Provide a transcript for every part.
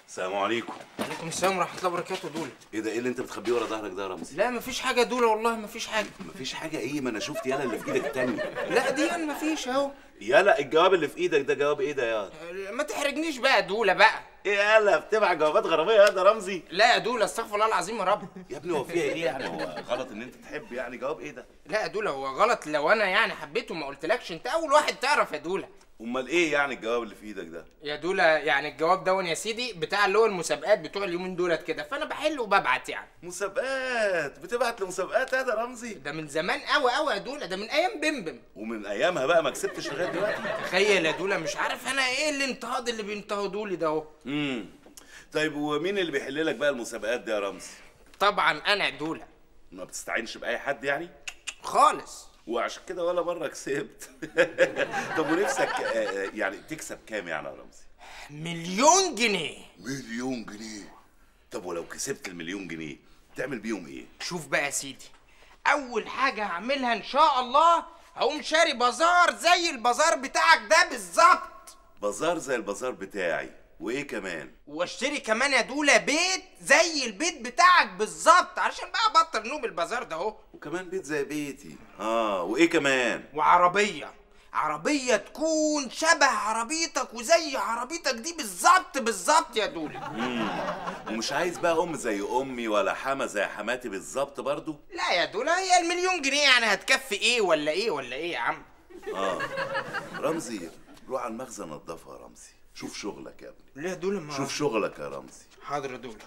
السلام عليكم عليكم السلام ورحمه الله وبركاته دول ايه ده ايه اللي انت بتخبيه ورا ظهرك ده يا رمزي لا مفيش حاجه دول والله مفيش حاجه مفيش حاجه ايه ما انا شفت يالا اللي في ايدك التاني لا دي مفيش اهو يالا الجواب اللي في ايدك ده جواب ايه ده يا ما تحرجنيش بقى دوله بقى ايه يالا بتبع جوابات غراميه يا ده رمزي لا يا دوله استغفر الله العظيم يا رب يا ابني هو فيها ايه يعني هو غلط ان انت تحب يعني جواب ايه ده لا يا دوله هو غلط لو انا يعني حبيته ما قلتلكش انت اول واحد تعرف يا دوله امال ايه يعني الجواب اللي في ايدك ده يا دوله يعني الجواب دون يا سيدي بتاع اللي هو المسابقات بتوع اليومين دولت كده فانا بحل وببعت يعني مسابقات بتبعت لمسابقات يا ده رمزي ده من زمان قوي قوي يا دوله ده من ايام بمبم ومن ايامها بقى ما كسبتش لغايه دلوقتي تخيل يا دوله مش عارف انا ايه الانتهاض اللي بينتهضوا لي ده اهو امم طيب ومين اللي بيحل لك بقى المسابقات دي يا رمزي طبعا انا يا دوله ما بتستعينش باي حد يعني خالص وعشان كده ولا مره كسبت طب ونفسك آه، آه، يعني تكسب كام يعني يا رمزي مليون جنيه مليون جنيه طب ولو كسبت المليون جنيه تعمل بيهم ايه شوف بقى يا سيدي اول حاجه هعملها ان شاء الله هقوم شاري بازار زي البازار بتاعك ده بالظبط بازار زي البازار بتاعي وايه كمان واشتري كمان يا دوله بيت زي البيت بتاعك بالظبط علشان بقى ابطل نوم البازار ده اهو وكمان بيت زي بيتي اه وايه كمان وعربيه عربيه تكون شبه عربيتك وزي عربيتك دي بالظبط بالظبط يا دوله ومش عايز بقى ام زي امي ولا حما زي حماتي بالظبط برضو لا يا دوله هي المليون جنيه يعني هتكفي ايه ولا ايه ولا ايه يا عم اه رمزي روح على المخزن نضفها يا رمزي شوف شغلك يا ابني ليه يا دوله ما شوف شغلك يا رمزي حاضر يا دوله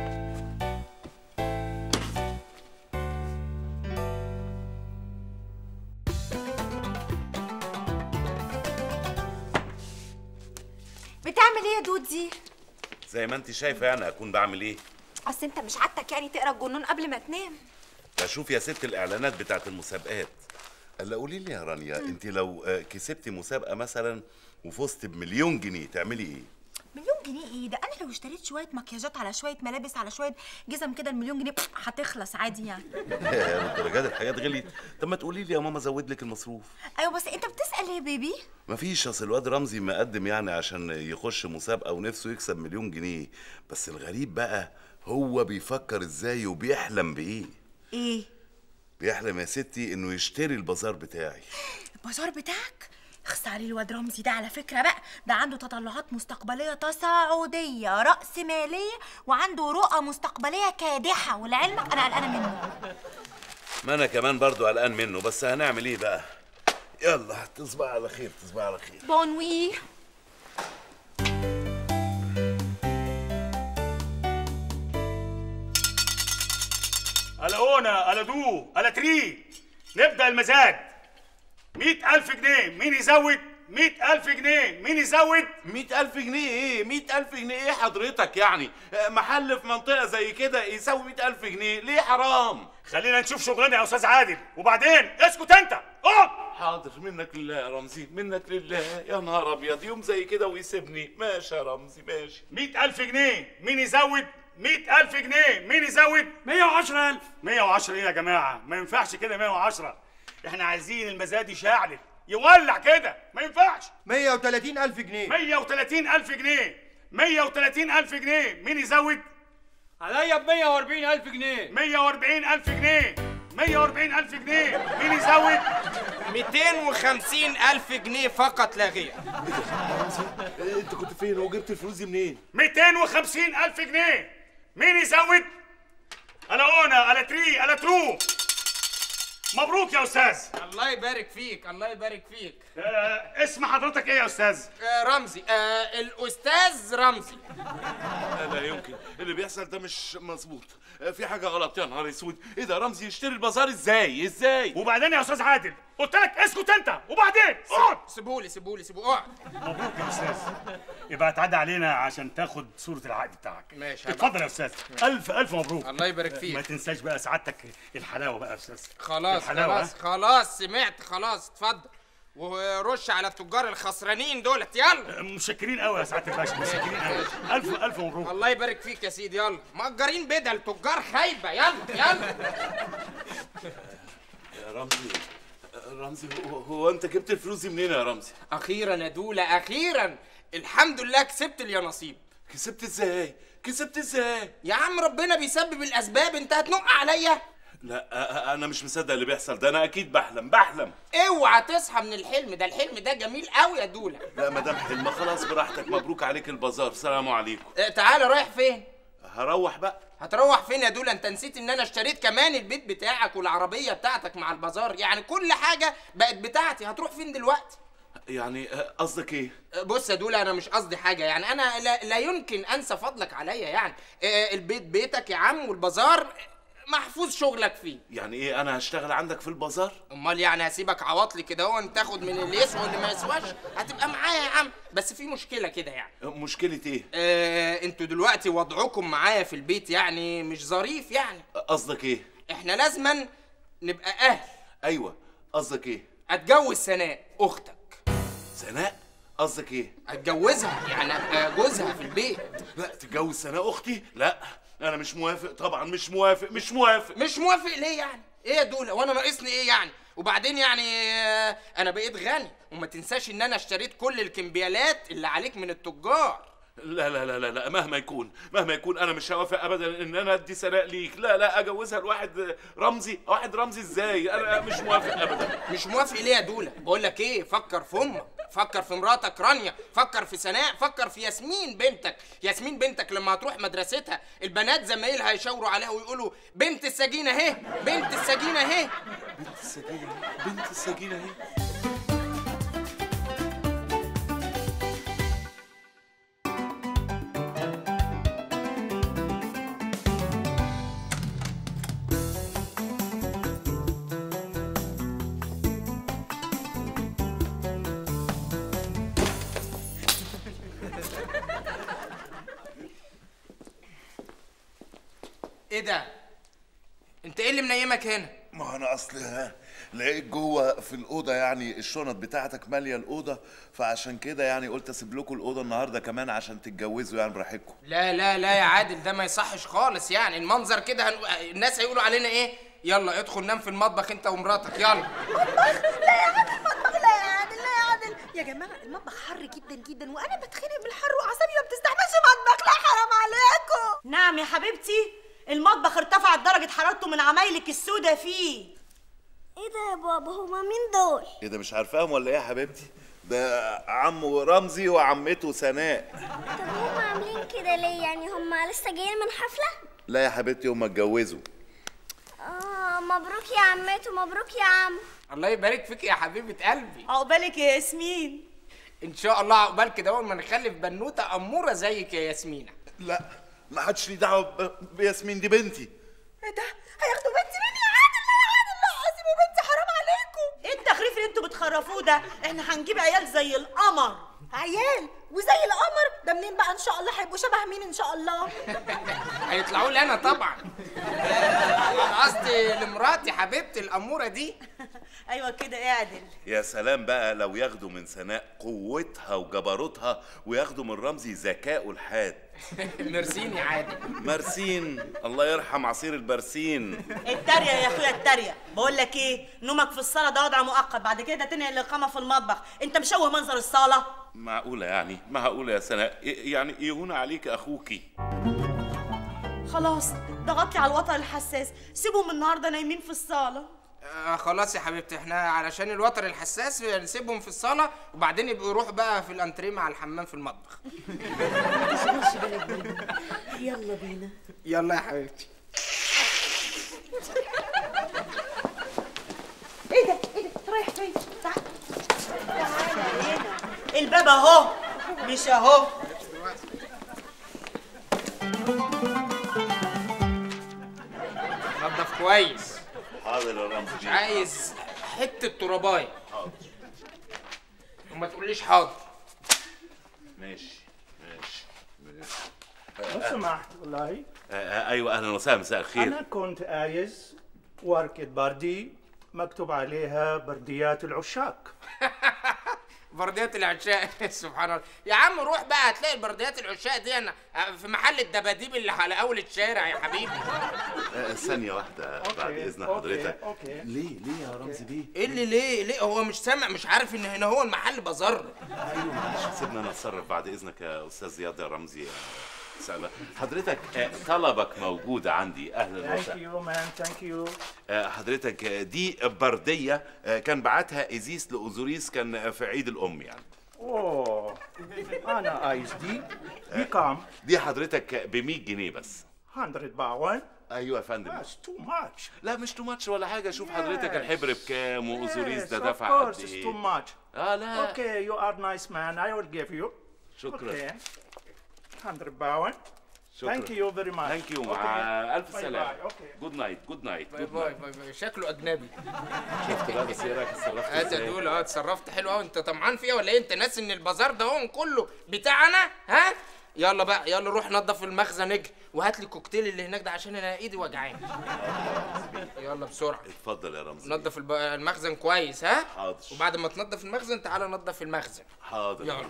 بتعمل ايه يا دودي زي ما انت شايفه يعني اكون بعمل ايه اصل انت مش عادتك يعني تقرا الجنون قبل ما تنام بشوف يا ست الاعلانات بتاعت المسابقات الا قولي لي يا رانيا انت لو آه، كسبتي مسابقه مثلا وفزت بمليون جنيه تعملي ايه مليون جنيه ايه ده انا لو اشتريت شويه مكياجات على شويه ملابس على شويه جزم كده المليون جنيه هتخلص عادي يعني الدرجات الحاجات غليت طب ما تقولي لي يا ماما زود لك المصروف ايوه بس انت بتسال ليه يا بيبي مفيش اصل الواد رمزي مقدم يعني عشان يخش مسابقه ونفسه يكسب مليون جنيه بس الغريب بقى هو بيفكر ازاي وبيحلم بايه ايه بيحلم يا ستي انه يشتري البازار بتاعي البازار بتاعك اخس عليه الواد رمزي ده على فكره بقى ده عنده تطلعات مستقبليه تصاعديه راس ماليه وعنده رؤى مستقبليه كادحه ولعلمك انا قلقانه منه ما انا كمان برضو قلقان منه بس هنعمل ايه بقى يلا تصبح على خير تصبح على خير بونوي على أونا على دو على تري نبدأ المزاد مئة ألف جنيه مين يزود مئة ألف جنيه مين يزود مئة ألف جنيه ايه مئة ألف جنيه ايه حضرتك يعني آه، محل في منطقة زي كده يساوي مئة ألف جنيه ليه حرام خلينا نشوف شغلنا يا أستاذ عادل وبعدين اسكت أنت اقعد حاضر منك لله يا رمزي منك لله يا نهار ابيض يوم زي كده ويسيبني ماشي يا رمزي ماشي مئة ألف جنيه مين يزود مئة ألف جنيه مين يزود مية وعشرة ألف مية وعشرة إيه يا جماعة ما ينفعش كده مية وعشرة إحنا عايزين المزاد يشعلل يولع كده ما ينفعش 130 ألف جنيه 130 ألف جنيه 130 ألف جنيه مين يزود عليا ب 140 ألف جنيه 140 ألف جنيه 140 ألف جنيه مين يزود 250 ألف جنيه فقط لا غير انت كنت فين وجبت الفلوس دي منين 250 ألف جنيه مين يزود على أونا على تري على ترو مبروك يا أستاذ الله يبارك فيك الله يبارك فيك آه اسم حضرتك إيه يا أستاذ آه رمزي آه الأستاذ رمزي لا لا يمكن اللي بيحصل ده مش مظبوط آه، في حاجة غلط يا نهار اسود ايه ده رمزي يشتري البازار ازاي ازاي وبعدين يا أستاذ عادل قلت لك اسكت أنت وبعدين اقعد سيبولي سيبولي سيبولي اقعد مبروك يا استاذ يبقى تعدي علينا عشان تاخد صورة العقد بتاعك ماشي. اتفضل يا استاذ الف الف مبروك الله يبارك فيك. ما تنساش بقى سعادتك الحلاوة بقى يا استاذ خلاص الحلاوة، خلاص خلاص سمعت خلاص اتفضل ورش على التجار الخسرانين دولت يلا ها؟ متشكرين قوي يا سعادة الباشا متشكرين قوي الف الف مبروك الله يبارك فيك يا سيدي يلا مأجرين بدل تجار خايبة يلا يلا يا رمزي آه، رمزي هو, هو انت جبت الفلوس دي منين يا رمزي أخيرا يا دولة أخيرا الحمد لله كسبت اليانصيب كسبت ازاي كسبت ازاي يا عم ربنا بيسبب الاسباب انت هتنق عليا لا أ- أ- انا مش مصدق اللي بيحصل ده انا اكيد بحلم بحلم اوعى تصحى من الحلم ده الحلم ده جميل قوي يا دولا لا مدام حلمة خلاص براحتك مبروك عليك البازار سلام عليكم اه تعالى رايح فين هروح بقى هتروح فين يا دولا انت نسيت ان انا اشتريت كمان البيت بتاعك والعربيه بتاعتك مع البازار يعني كل حاجه بقت بتاعتي هتروح فين دلوقتي يعني أ- قصدك ايه اه بص يا دولا انا مش قصدي حاجه يعني انا لا, لا يمكن انسى فضلك عليا يعني اه البيت بيتك يا عم والبازار محفوظ شغلك فيه يعني ايه انا هشتغل عندك في البازار امال يعني هسيبك عواطلي كده هو انت تاخد من اللي يسوى واللي ما يسواش هتبقى معايا يا عم بس في مشكله كده يعني مشكلة ايه اه انتوا دلوقتي وضعكم معايا في البيت يعني مش ظريف يعني قصدك ايه احنا لازما نبقى اهل ايوه قصدك ايه اتجوز سناء اختك سناء قصدك ايه اتجوزها يعني ابقى جوزها في البيت لا تتجوز سناء اختي لا انا مش موافق طبعا مش موافق مش موافق مش موافق ليه يعني ايه يا دوله وانا ناقصني ايه يعني وبعدين يعني آه، انا بقيت غني وما تنساش ان انا اشتريت كل الكمبيالات اللي عليك من التجار لا لا لا لا لا مهما يكون مهما يكون انا مش هوافق ابدا ان انا ادي سناء ليك لا لا اجوزها لواحد رمزي واحد رمزي ازاي انا مش موافق ابدا مش موافق ليه يا دوله بقول لك ايه فكر في امك فكر في مراتك رانيا فكر في سناء فكر في ياسمين بنتك ياسمين بنتك لما هتروح مدرستها البنات زمايلها يشاوروا عليها ويقولوا بنت السجينه اهي بنت السجينه اهي بنت السجينه بنت السجينه اهي ايه ده انت ايه اللي منيمك هنا ما انا اصل ها، لقيت جوه في الاوضه يعني الشنط بتاعتك ماليه الاوضه فعشان كده يعني قلت اسيب لكم الاوضه النهارده كمان عشان تتجوزوا يعني براحتكم لا لا لا يا عادل ده ما يصحش خالص يعني المنظر كده هن... الناس هيقولوا علينا ايه يلا ادخل نام في المطبخ انت ومراتك يلا لا يا عادل المطبخ لا يا عادل لا يا عادل يا جماعه المطبخ حر جدا جدا وانا بتخنق من الحر واعصابي ما بتستحملش مطبخ لا حرام عليكم نعم يا حبيبتي المطبخ ارتفعت درجة حرارته من عمايلك السودة فيه ايه ده يا بابا هما مين دول ايه ده مش عارفاهم ولا ايه يا حبيبتي ده عمو رمزي وعمته سناء طب هما عاملين كده ليه يعني هما لسه جايين من حفلة لا يا حبيبتي هم اتجوزوا اه مبروك يا عمته مبروك يا عم الله يبارك فيك يا حبيبه قلبي عقبالك يا ياسمين ان شاء الله عقبال كده اول ما نخلف بنوته اموره زيك يا ياسمينه لا ما حدش ليه دعوه ب- بياسمين دي بنتي ايه ده هياخدوا بنتي مني يا عادل لا يا عادل لا سيبوا بنتي حرام عليكم ايه التخريف اللي انتوا بتخرفوه ده احنا هنجيب عيال زي القمر عيال وزي القمر ده منين بقى ان شاء الله هيبقوا شبه مين ان شاء الله هيطلعوا لي انا طبعا انا قصدي لمراتي حبيبتي الاموره دي ايوه كده اعدل يا سلام بقى لو ياخدوا من سناء قوتها وجبروتها وياخدوا من رمزي ذكائه الحاد ميرسين يا عادل مرسين الله يرحم عصير البرسين التريق يا اخويا التريق بقول لك ايه نومك في الصاله ده وضع مؤقت بعد كده تنقل الاقامه في المطبخ انت مشوه منظر الصاله معقولة يعني معقولة يا سناء ي- يعني يهون عليك أخوكي خلاص ضغطتي على الوتر الحساس سيبهم النهارده نايمين في الصاله آه خلاص يا حبيبتي احنا علشان الوتر الحساس نسيبهم في الصاله وبعدين يبقوا يروحوا بقى في الانتريه مع الحمام في المطبخ يلا بينا يلا يا حبيبتي ايه ده ايه ده انت رايح فين تعال تعالى هنا الباب اهو مش اهو نضف كويس حاضر يا رمزي مش عايز حته ترابايه وما تقوليش حاضر ماشي ماشي ماشي لو سمحت والله آه، آه، أيوة أهلا وسهلا مساء الخير أنا كنت عايز ورقة بردي مكتوب عليها برديات العشاق برديات العشاق سبحان الله يا عم روح بقى هتلاقي البرديات العشاق دي انا في محل الدباديب اللي على اول الشارع يا حبيبي آه، ثانيه واحده بعد اذن أوكي، حضرتك أوكي. ليه ليه يا رمزي بيه ايه اللي ليه ليه هو مش سامع مش عارف ان هنا هو المحل بازار ايوه معلش سيبنا انا اتصرف بعد اذنك يا استاذ زياد يا رمزي سلام حضرتك آه، طلبك موجود عندي اهلا Thank وسهلا you, man. Thank you. آه، حضرتك آه، دي برديه آه، كان بعتها ازيس لاوزوريس كان في عيد الام يعني Oh, أنا عايز دي. دي كام؟ دي حضرتك ب 100 جنيه بس 100 باون. ايوه يا فندم That's too much. لا مش تو ماتش ولا حاجه شوف حضرتك Yes. الحبر بكام واوزوريس Yes, ده of دفع course, قد it's too ايه much. اه لا Okay, you are nice man. I will give you. شكرا Okay. 100 باون. شكرا Thank you very much. ثانك يو Okay. مع الف Bye سلامه bye. Okay. جود نايت جود نايت باي جود باي نايت باي باي شكله اجنبي شفت بقى بس ايه رايك اتصرفت هات يا ازاي دول اه اتصرفت حلو قوي انت طمعان فيها ولا ايه انت ناسي ان البازار ده هو كله بتاعنا ها يلا بقى يلا روح نظف المخزن اجي وهات لي الكوكتيل اللي هناك ده عشان انا ايدي وجعاني يلا بسرعه اتفضل يا رمزي نظف الب... المخزن كويس ها حاضر. وبعد ما تنظف المخزن تعالى نظف المخزن حاضر يلا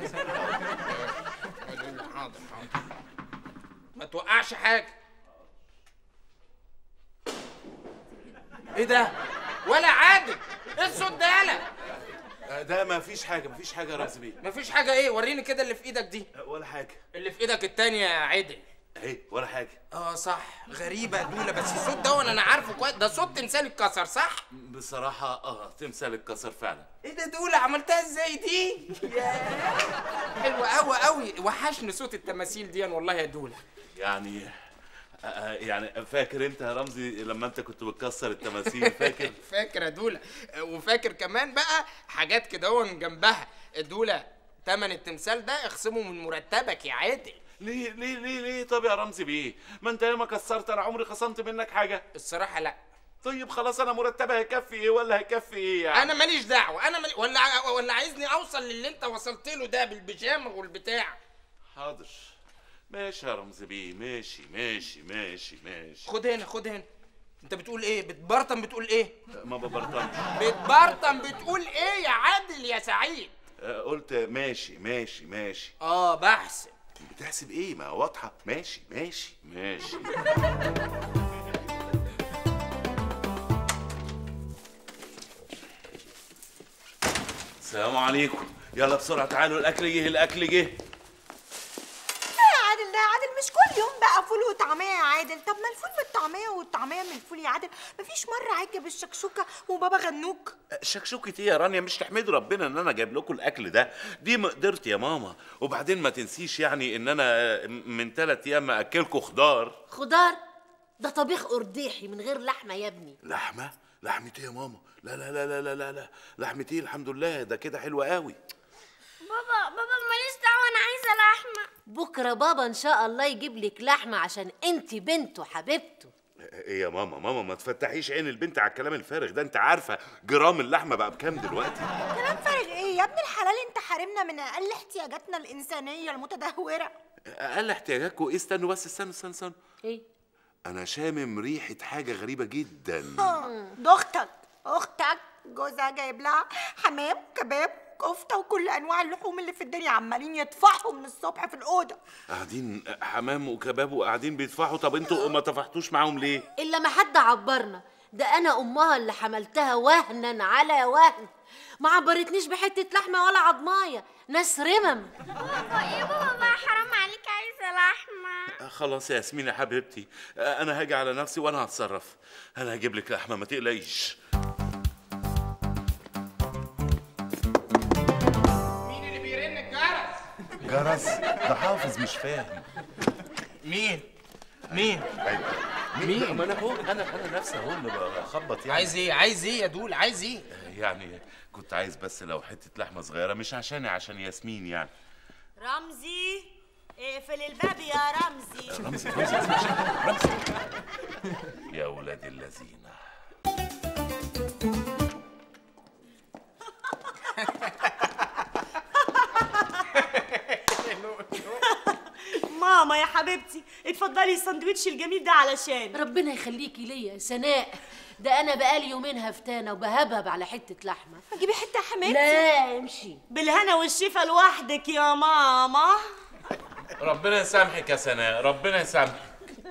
حاضر حاضر ما توقعش حاجه ايه ده ولا عادل ايه الصوت ده يالا آه، ده ما فيش حاجه ما فيش حاجه يا رمزي بيه مفيش حاجه ايه وريني كده اللي في ايدك دي آه، ولا حاجه اللي في ايدك التانية يا عادل اهي ولا حاجه اه صح غريبة يا دولة بس الصوت ده انا عارفه كويس ده صوت تمثال اتكسر صح؟ بصراحه اه تمثال اتكسر فعلا ايه ده دولة عملتها ازاي دي؟ ياه حلوة قوي قوي وحشني صوت التماثيل دي والله يا دولة يعني آه، آه، يعني فاكر انت يا رمزي لما انت كنت بتكسر التماثيل فاكر فاكر يا دولة وفاكر كمان بقى حاجات كده هو جنبها دولة تمن التمثال ده اخصمه من مرتبك يا عادل ليه ليه ليه ليه طب يا رمزي بيه ما انت ياما كسرت انا عمري خصمت منك حاجه الصراحة لا طيب خلاص انا مرتبي هيكفي ايه ولا هيكفي ايه يعني انا ماليش دعوة انا مالي... ولا ع- ولا عايزني اوصل للي انت وصلت له ده بالبيجامة والبتاع حاضر ماشي يا رمزي بيه ماشي ماشي ماشي ماشي خد هنا خد هنا انت بتقول ايه بتبرطم بتقول ايه ما ببرطمش بتبرطم بتقول ايه يا عادل يا سعيد آه، قلت ماشي ماشي ماشي اه بحسب بتحسب ايه ما واضحه ماشي ماشي ماشي السلام عليكم يلا بسرعه تعالوا الاكل جه الاكل جه يا عادل ده يا عادل مش كل يوم بقى فول وطعميه يا عادل طب ما الفول بالطعميه والطعميه من الفول يا عادل مفيش مره عجب الشكشوكه وبابا غنوج شكشوكة ايه يا رانيا مش تحمدوا ربنا ان انا جايب لكم الاكل ده دي مقدرتي يا ماما وبعدين ما تنسيش يعني ان انا من ثلاث ايام ماكلكم خضار خضار ده طبيخ قرديحي من غير لحمه يا ابني لحمه لحمه ايه يا ماما لا لا لا لا لا لا, لا. لحمه ايه الحمد لله ده كده حلوه قوي بابا بابا ماليش دعوة أنا عايزة لحمة بكره بابا ان شاء الله يجيب لك لحمه عشان انت بنته حبيبته ايه يا ماما ماما ما تفتحيش عين البنت على الكلام الفارغ ده انت عارفه جرام اللحمه بقى بكام دلوقتي كلام فارغ ايه يا ابن الحلال انت حارمنا من اقل احتياجاتنا الانسانيه المتدهوره اقل احتياجاتكم ايه استنوا بس استنوا استنوا استنوا ايه انا شامم ريحه حاجه غريبه جدا ده اختك اختك جوزها جايب لها حمام كباب كفته وكل انواع اللحوم اللي في الدنيا عمالين يطفحوا من الصبح في الاوضه قاعدين حمام وكباب وقاعدين بيدفعوا طب انتوا ما تفحتوش معاهم ليه الا ما حد عبرنا ده انا امها اللي حملتها وهنا على وهن ما عبرتنيش بحته لحمه ولا عضمايه ناس رمم بابا إيه بابا بقى حرام عليك عايزة لحمة آه، خلاص يا ياسمين يا حبيبتي آه، انا هاجي على نفسي وانا هتصرف انا هجيب لك لحمه ما تقلقيش مين اللي بيرن الجرس جرس ده حافظ مش فاهم مين مين مين ما انا هو انا انا نفسي اهو اللي بخبط يعني عايز ايه عايز ايه يا دول عايز ايه يعني كنت عايز بس لو حته لحمه صغيره مش عشاني عشان ياسمين يعني رمزي اقفل الباب يا رمزي رمزي رمزي رمزي, رمزي. يا ولاد الذين ماما يا حبيبتي اتفضلي الساندوتش الجميل ده علشان ربنا يخليكي ليا يا سناء ده انا بقالي يومين هفتانه وبهبهب على حته لحمه جيبي حته يا حماتي لا امشي بالهنا والشفا لوحدك يا ماما ربنا يسامحك يا سناء ربنا يسامحك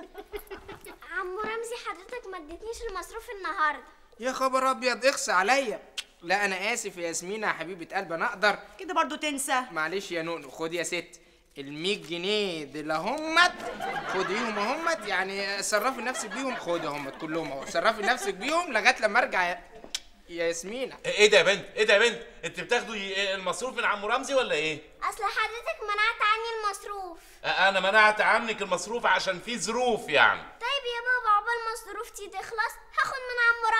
عمو رمزي حضرتك ما اديتنيش المصروف النهارده يا خبر ابيض اخص عليا لا انا اسف يا ياسمينة يا حبيبه قلبي انا اقدر كده برضو تنسى معلش يا نونو خد يا ست ال 100 جنيه دول همت خديهم همت يعني صرفي نفسك بيهم خدي همت كلهم اهو صرفي نفسك بيهم لغايه لما ارجع يا يا ياسمينة ايه ده يا بنت ايه ده يا بنت انت بتاخدوا ي- المصروف من عم رمزي ولا ايه اصل حضرتك منعت عني المصروف انا منعت عنك المصروف عشان في ظروف يعني طيب يا بابا عقبال مصروفتي تخلص هاخد من عمو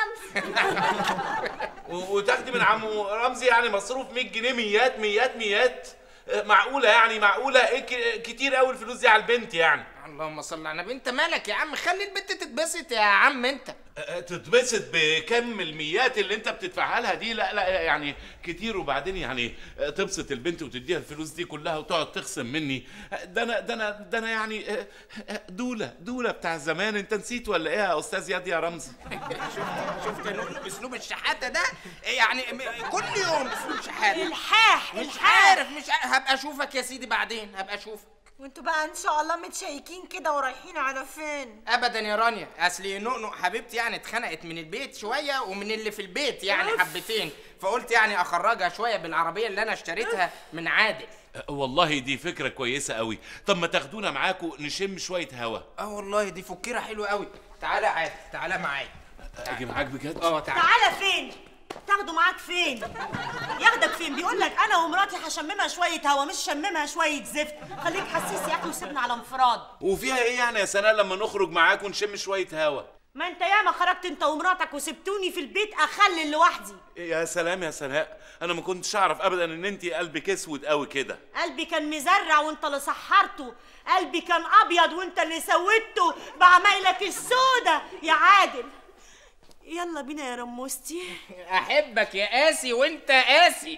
رمزي و- وتاخدي من عم رمزي يعني مصروف 100 جنيه ميات ميات ميات آه، معقولة يعني معقولة ايه ك- كتير قوي الفلوس دي على البنت يعني اللهم صل على النبي انت مالك يا عم خلي البنت تتبسط يا عم انت آه، تتبسط بكم الميات اللي انت بتدفعها لها دي لا لا يعني كتير وبعدين يعني آه، تبسط البنت وتديها الفلوس دي كلها وتقعد تخصم مني آه، ده انا ده انا ده انا يعني آه، آه، دولة دولة بتاع زمان انت نسيت ولا ايه يا استاذ ياد يا رمزي شفت يا نونو اسلوب الشحاته ده يعني م- كل يوم اسلوب شحاته الحاح مش الحاح عارف مش عارف هبقى اشوفك يا سيدي بعدين هبقى اشوفك وانتوا بقى ان شاء الله متشيكين كده ورايحين على فين ابدا يا رانيا اصل نؤنؤ حبيبتي يعني اتخنقت من البيت شويه ومن اللي في البيت يعني حبتين فقلت يعني اخرجها شويه بالعربيه اللي انا اشتريتها من عادل آه، والله دي فكرة كويسة قوي طب ما تاخدونا معاكم نشم شوية هوا اه والله دي فكيره حلوه قوي تعالى يا عادل تعالى معايا اجي معاك بجد اه تعالى تعالى فين تاخده معاك فين ياخدك فين بيقول لك انا ومراتي هشممها شويه هوا مش شممها شويه زفت خليك حسيس يا اخي وسيبنا على انفراد وفيها ايه يعني يا سناء لما نخرج معاكم نشم شوية هوا ما انت ياما خرجت انت ومراتك وسبتوني في البيت اخلل لوحدي يا سلام يا سناء انا ما كنتش اعرف ابدا ان انت قلبك اسود قوي كده قلبي كان مزرع وانت اللي سحرته قلبي كان ابيض وانت اللي سودته بعمايلك السودة يا عادل يلا بينا يا رموستي احبك يا قاسي وانت قاسي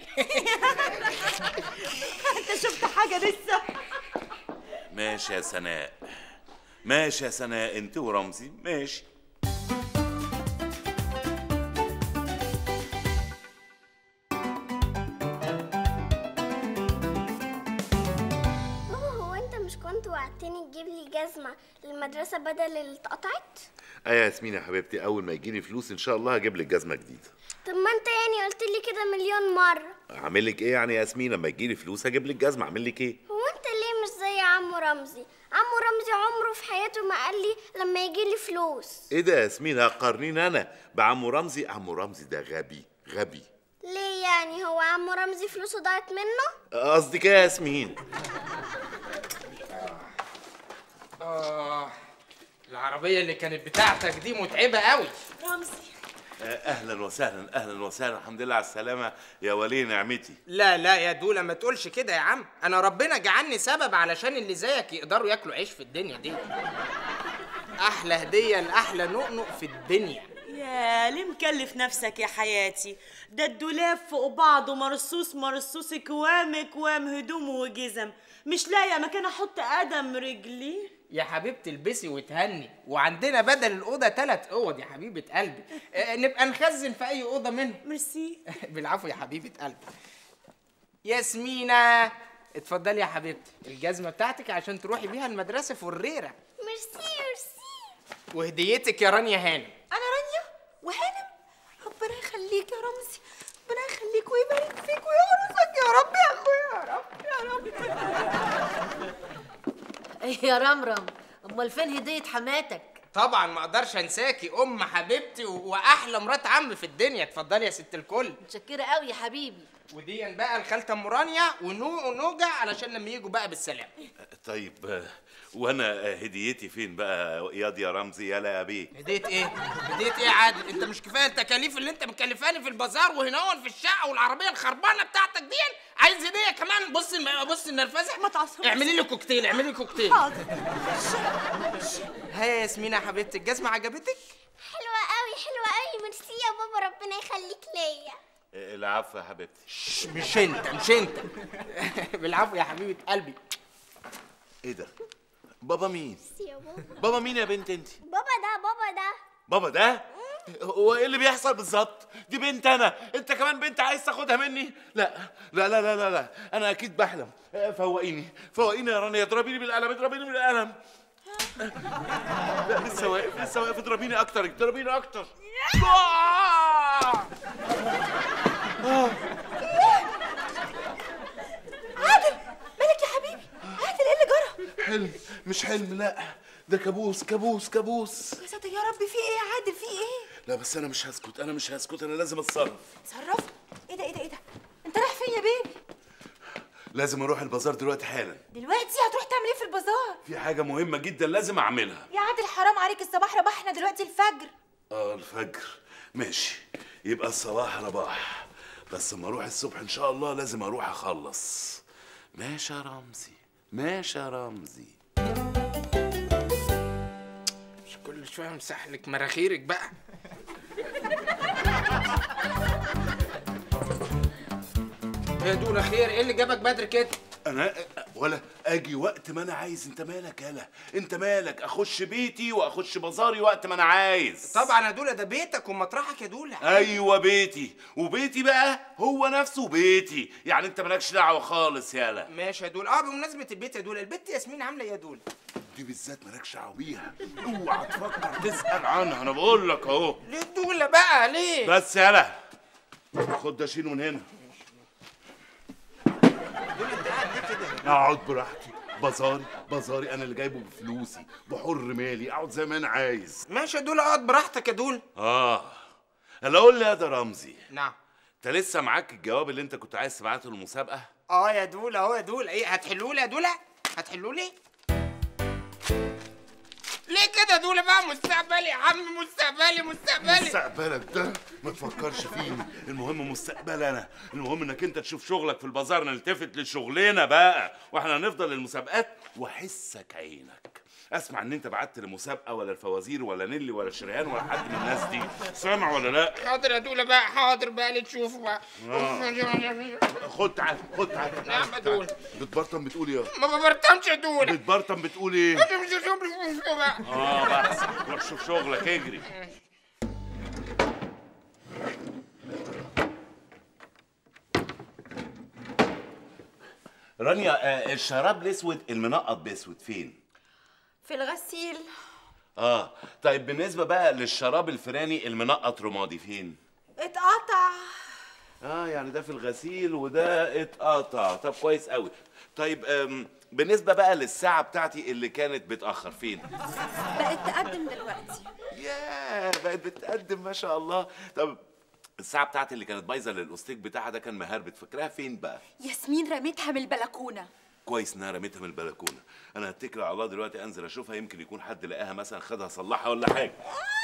انت شفت حاجه لسه ماشي يا سناء ماشي يا سناء انت ورمزي ماشي بابا هو انت مش كنت وعدتني تجيب لي جزمه للمدرسه بدل اللي اتقطعت ايه يا ياسمين يا حبيبتي اول ما يجيلي فلوس ان شاء الله هجيب لك جزمه جديده طب ما انت يعني قلت لي كده مليون مره اعمل لك ايه يعني يا ياسمين لما يجيلي فلوس هجيب لك جزمه اعمل لك ايه هو انت ليه مش زي عمو رمزي عمو رمزي عمره في حياته ما قال لي لما يجي لي فلوس ايه ده يا ياسمين هتقارنيني انا بعمو رمزي عمو رمزي ده غبي غبي ليه يعني هو عمو رمزي فلوسه ضاعت منه قصدك ايه يا ياسمين اه العربيه اللي كانت بتاعتك دي متعبه قوي رمزي آه، اهلا وسهلا اهلا وسهلا الحمد لله على السلامه يا ولي نعمتي لا لا يا دولة ما تقولش كده يا عم انا ربنا جعلني سبب علشان اللي زيك يقدروا ياكلوا عيش في الدنيا دي احلى هديه لاحلى نؤنؤ في الدنيا يا ليه مكلف نفسك يا حياتي ده الدولاب فوق بعضه مرصوص مرصوص كوام كوام هدوم وجزم مش لاقيه مكان احط قدم رجلي يا حبيبتي البسي وتهني وعندنا بدل الاوضه ثلاث اوض يا حبيبه قلبي آه، نبقى نخزن في اي اوضه منهم ميرسي بالعفو يا حبيبه قلبي ياسمينة اتفضلي يا حبيبتي الجزمه بتاعتك عشان تروحي بيها المدرسه في الريره ميرسي ميرسي وهديتك يا رانيا هانم انا رانيا وهانم ربنا يخليك يا رمزي ربنا يخليك ويبارك فيك ويحرسك يا رب يا اخويا يا رب يا رب ايه يا رمرم امال فين هديه حماتك طبعا ما اقدرش انساكي ام حبيبتي و- واحلى مرات عم في الدنيا اتفضلي يا ست الكل متشكره قوي يا حبيبي ودي بقى الخالته ام رانيا ونو ونوجع علشان لما يجوا بقى بالسلام طيب آه، وانا آه، هديتي فين بقى ياض يا رمزي يلا يا بيه هديت ايه هديت ايه يا عادل انت مش كفايه التكاليف اللي انت مكلفاني في البازار وهنا في الشقه والعربيه الخربانه بتاعتك دي عايز هديه كمان بص الم- بص النرفزه ما تعصبش. اعملي لي كوكتيل اعملي لي كوكتيل حاضر ها يا ياسمينة يا حبيبتي الجزمه عجبتك حلوه قوي حلوه قوي ميرسي يا بابا ربنا يخليك ليا آه، العفو يا حبيبتي مش انت مش انت بالعفو يا حبيبه قلبي ايه ده بابا مين ميرسي يا بابا بابا مين يا بنت انت بابا ده بابا ده بابا ده هو ايه اللي بيحصل بالظبط دي بنت انا انت كمان بنت عايز تاخدها مني لا لا لا لا لا, لا. انا اكيد بحلم آه، فوقيني فوقيني يا رانيا اضربيني بالقلم اضربيني بالقلم لا لسه واقف لسه واقف اضربيني اكتر اضربيني اكتر آه! آه. عادل مالك يا حبيبي عادل ايه اللي جرى حلم مش حلم لا ده كابوس كابوس كابوس يا ساتر يا رب في ايه يا عادل في ايه لا بس انا مش هسكت انا مش هسكت انا لازم اتصرف تصرف ايه ده ايه ده ايه ده انت رايح فين يا بيبي لازم اروح البازار دلوقتي حالا دلوقتي هتروح تعمل ايه في البازار في حاجه مهمه جدا لازم اعملها يا عادل حرام عليك الصباح رباح احنا دلوقتي الفجر اه الفجر ماشي يبقى الصباح رباح بس اما اروح الصبح ان شاء الله لازم اروح اخلص ماشي يا رمزي ماشي يا رمزي مش كل شويه امسح لك مراخيرك بقى يا دول خير ايه اللي جابك بدري كده انا ولا اجي وقت ما انا عايز انت مالك يالا انت مالك اخش بيتي واخش بازاري وقت ما انا عايز طبعا يا دولا ده بيتك ومطرحك يا دولا ايوه بيتي وبيتي بقى هو نفسه بيتي يعني انت مالكش دعوه خالص يالا ماشي يا دولا اه بمناسبه البيت يا دولا البت ياسمين عامله ايه يا دولا دي بالذات مالكش دعوه بيها اوعى تفكر تسال عنها انا بقول لك اهو ليه دولا بقى ليه بس يالا خد ده شيله من هنا اقعد براحتي بازاري بازاري انا اللي جايبه بفلوسي بحر مالي اقعد زي ما انا عايز ماشي يا دولا اقعد براحتك يا دولا اه هلا قول لي يا ده رمزي نعم انت لسه معاك الجواب اللي انت كنت عايز تبعته للمسابقه اه يا دولا اهو يا دولا ايه هتحلوا لي يا دولا هتحلوا لي ليه كده يا دولا بقى مستقبلي يا عم مستقبلي مستقبلي مستقبلك ده ما تفكرش فيه المهم مستقبل انا المهم انك انت تشوف شغلك في البازار نلتفت لشغلنا بقى واحنا هنفضل المسابقات واحسك عينك اسمع ان انت بعت لمسابقه ولا الفوازير ولا نيلي ولا شريهان ولا حد من الناس دي سامع ولا لا حاضر يا دولا بقى حاضر بقى اللي تشوفه بقى خد تعال خد تعال نعم يا دولا بتبرطم بتقول ايه ما ببرطمش يا دولا بتبرطم بتقول ايه انت مش هتشوف بقى اه بس روح شوف شغلك اجري رانيا آه، الشراب الاسود المنقط باسود فين في الغسيل اه طيب بالنسبه بقى للشراب الفراني المنقط رمادي فين اتقطع اه يعني ده في الغسيل وده اتقطع طب كويس قوي طيب أم بالنسبه بقى للساعه بتاعتي اللي كانت بتاخر فين بقت تقدم دلوقتي ياه بقت بتقدم ما شاء الله طب الساعه بتاعتي اللي كانت بايظه للاستيك بتاعها ده كان مهربت فاكراها فين بقى ياسمين رميتها من البلكونه كويس انها رميتها من البلكونه انا هتكل على الله دلوقتي انزل اشوفها يمكن يكون حد لقاها مثلا خدها صلحها ولا حاجه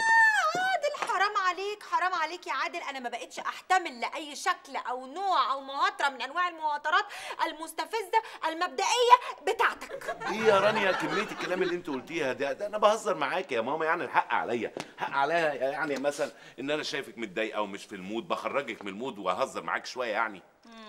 عادل حرام عليك حرام عليك يا عادل انا ما بقتش احتمل لاي شكل او نوع او مهاتره من انواع المهاترات المستفزه المبدئيه بتاعتك ايه يا رانيا كميه الكلام اللي انت قلتيها ده, ده انا بهزر معاك يا ماما يعني الحق عليا حق عليا يعني مثلا ان انا شايفك متضايقه ومش في المود بخرجك من المود واهزر معاك شويه يعني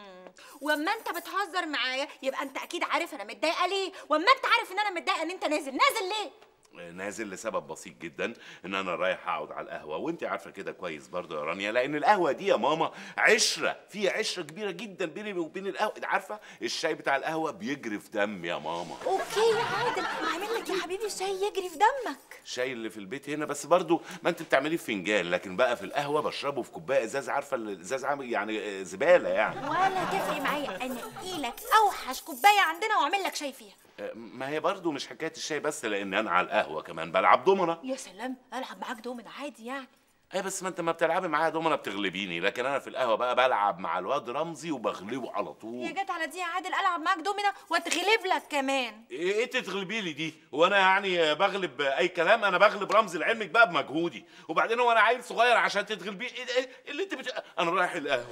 واما انت بتهزر معايا يبقى انت اكيد عارف انا متضايقه ليه واما انت عارف ان انا متضايقه ان انت نازل نازل ليه نازل لسبب بسيط جدا ان انا رايح اقعد على القهوه وانت عارفه كده كويس برضه يا رانيا لان القهوه دي يا ماما عشره في عشره كبيره جدا بيني وبين القهوه انت عارفه الشاي بتاع القهوه بيجري في دم يا ماما اوكي يا عادل هعمل لك يا حبيبي شاي يجري في دمك الشاي اللي في البيت هنا بس برضه ما انت بتعمليه في فنجان لكن بقى في القهوه بشربه في كوبايه ازاز عارفه الازاز عامل يعني زباله يعني ولا تفرق معايا انا لك اوحش كوبايه عندنا واعمل لك شاي فيها ما هي برضه مش حكايه الشاي بس لان انا على القهوه كمان بلعب دومنه يا سلام العب معاك دومنا عادي يعني ايه بس ما انت ما بتلعبي معايا دومنه بتغلبيني لكن انا في القهوه بقى بلعب مع الواد رمزي وبغلبه على يا طول جت على دي يا عادل العب معاك دومنا واتغلب لك كمان ايه إيه تتغلبي لي دي وانا يعني بغلب اي كلام انا بغلب رمزي لعلمك بقى بمجهودي وبعدين هو انا عيل صغير عشان تتغلبيه ايه ده- إيه اللي انت بت... انا رايح القهوه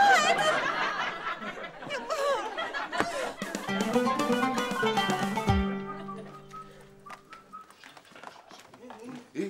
ايه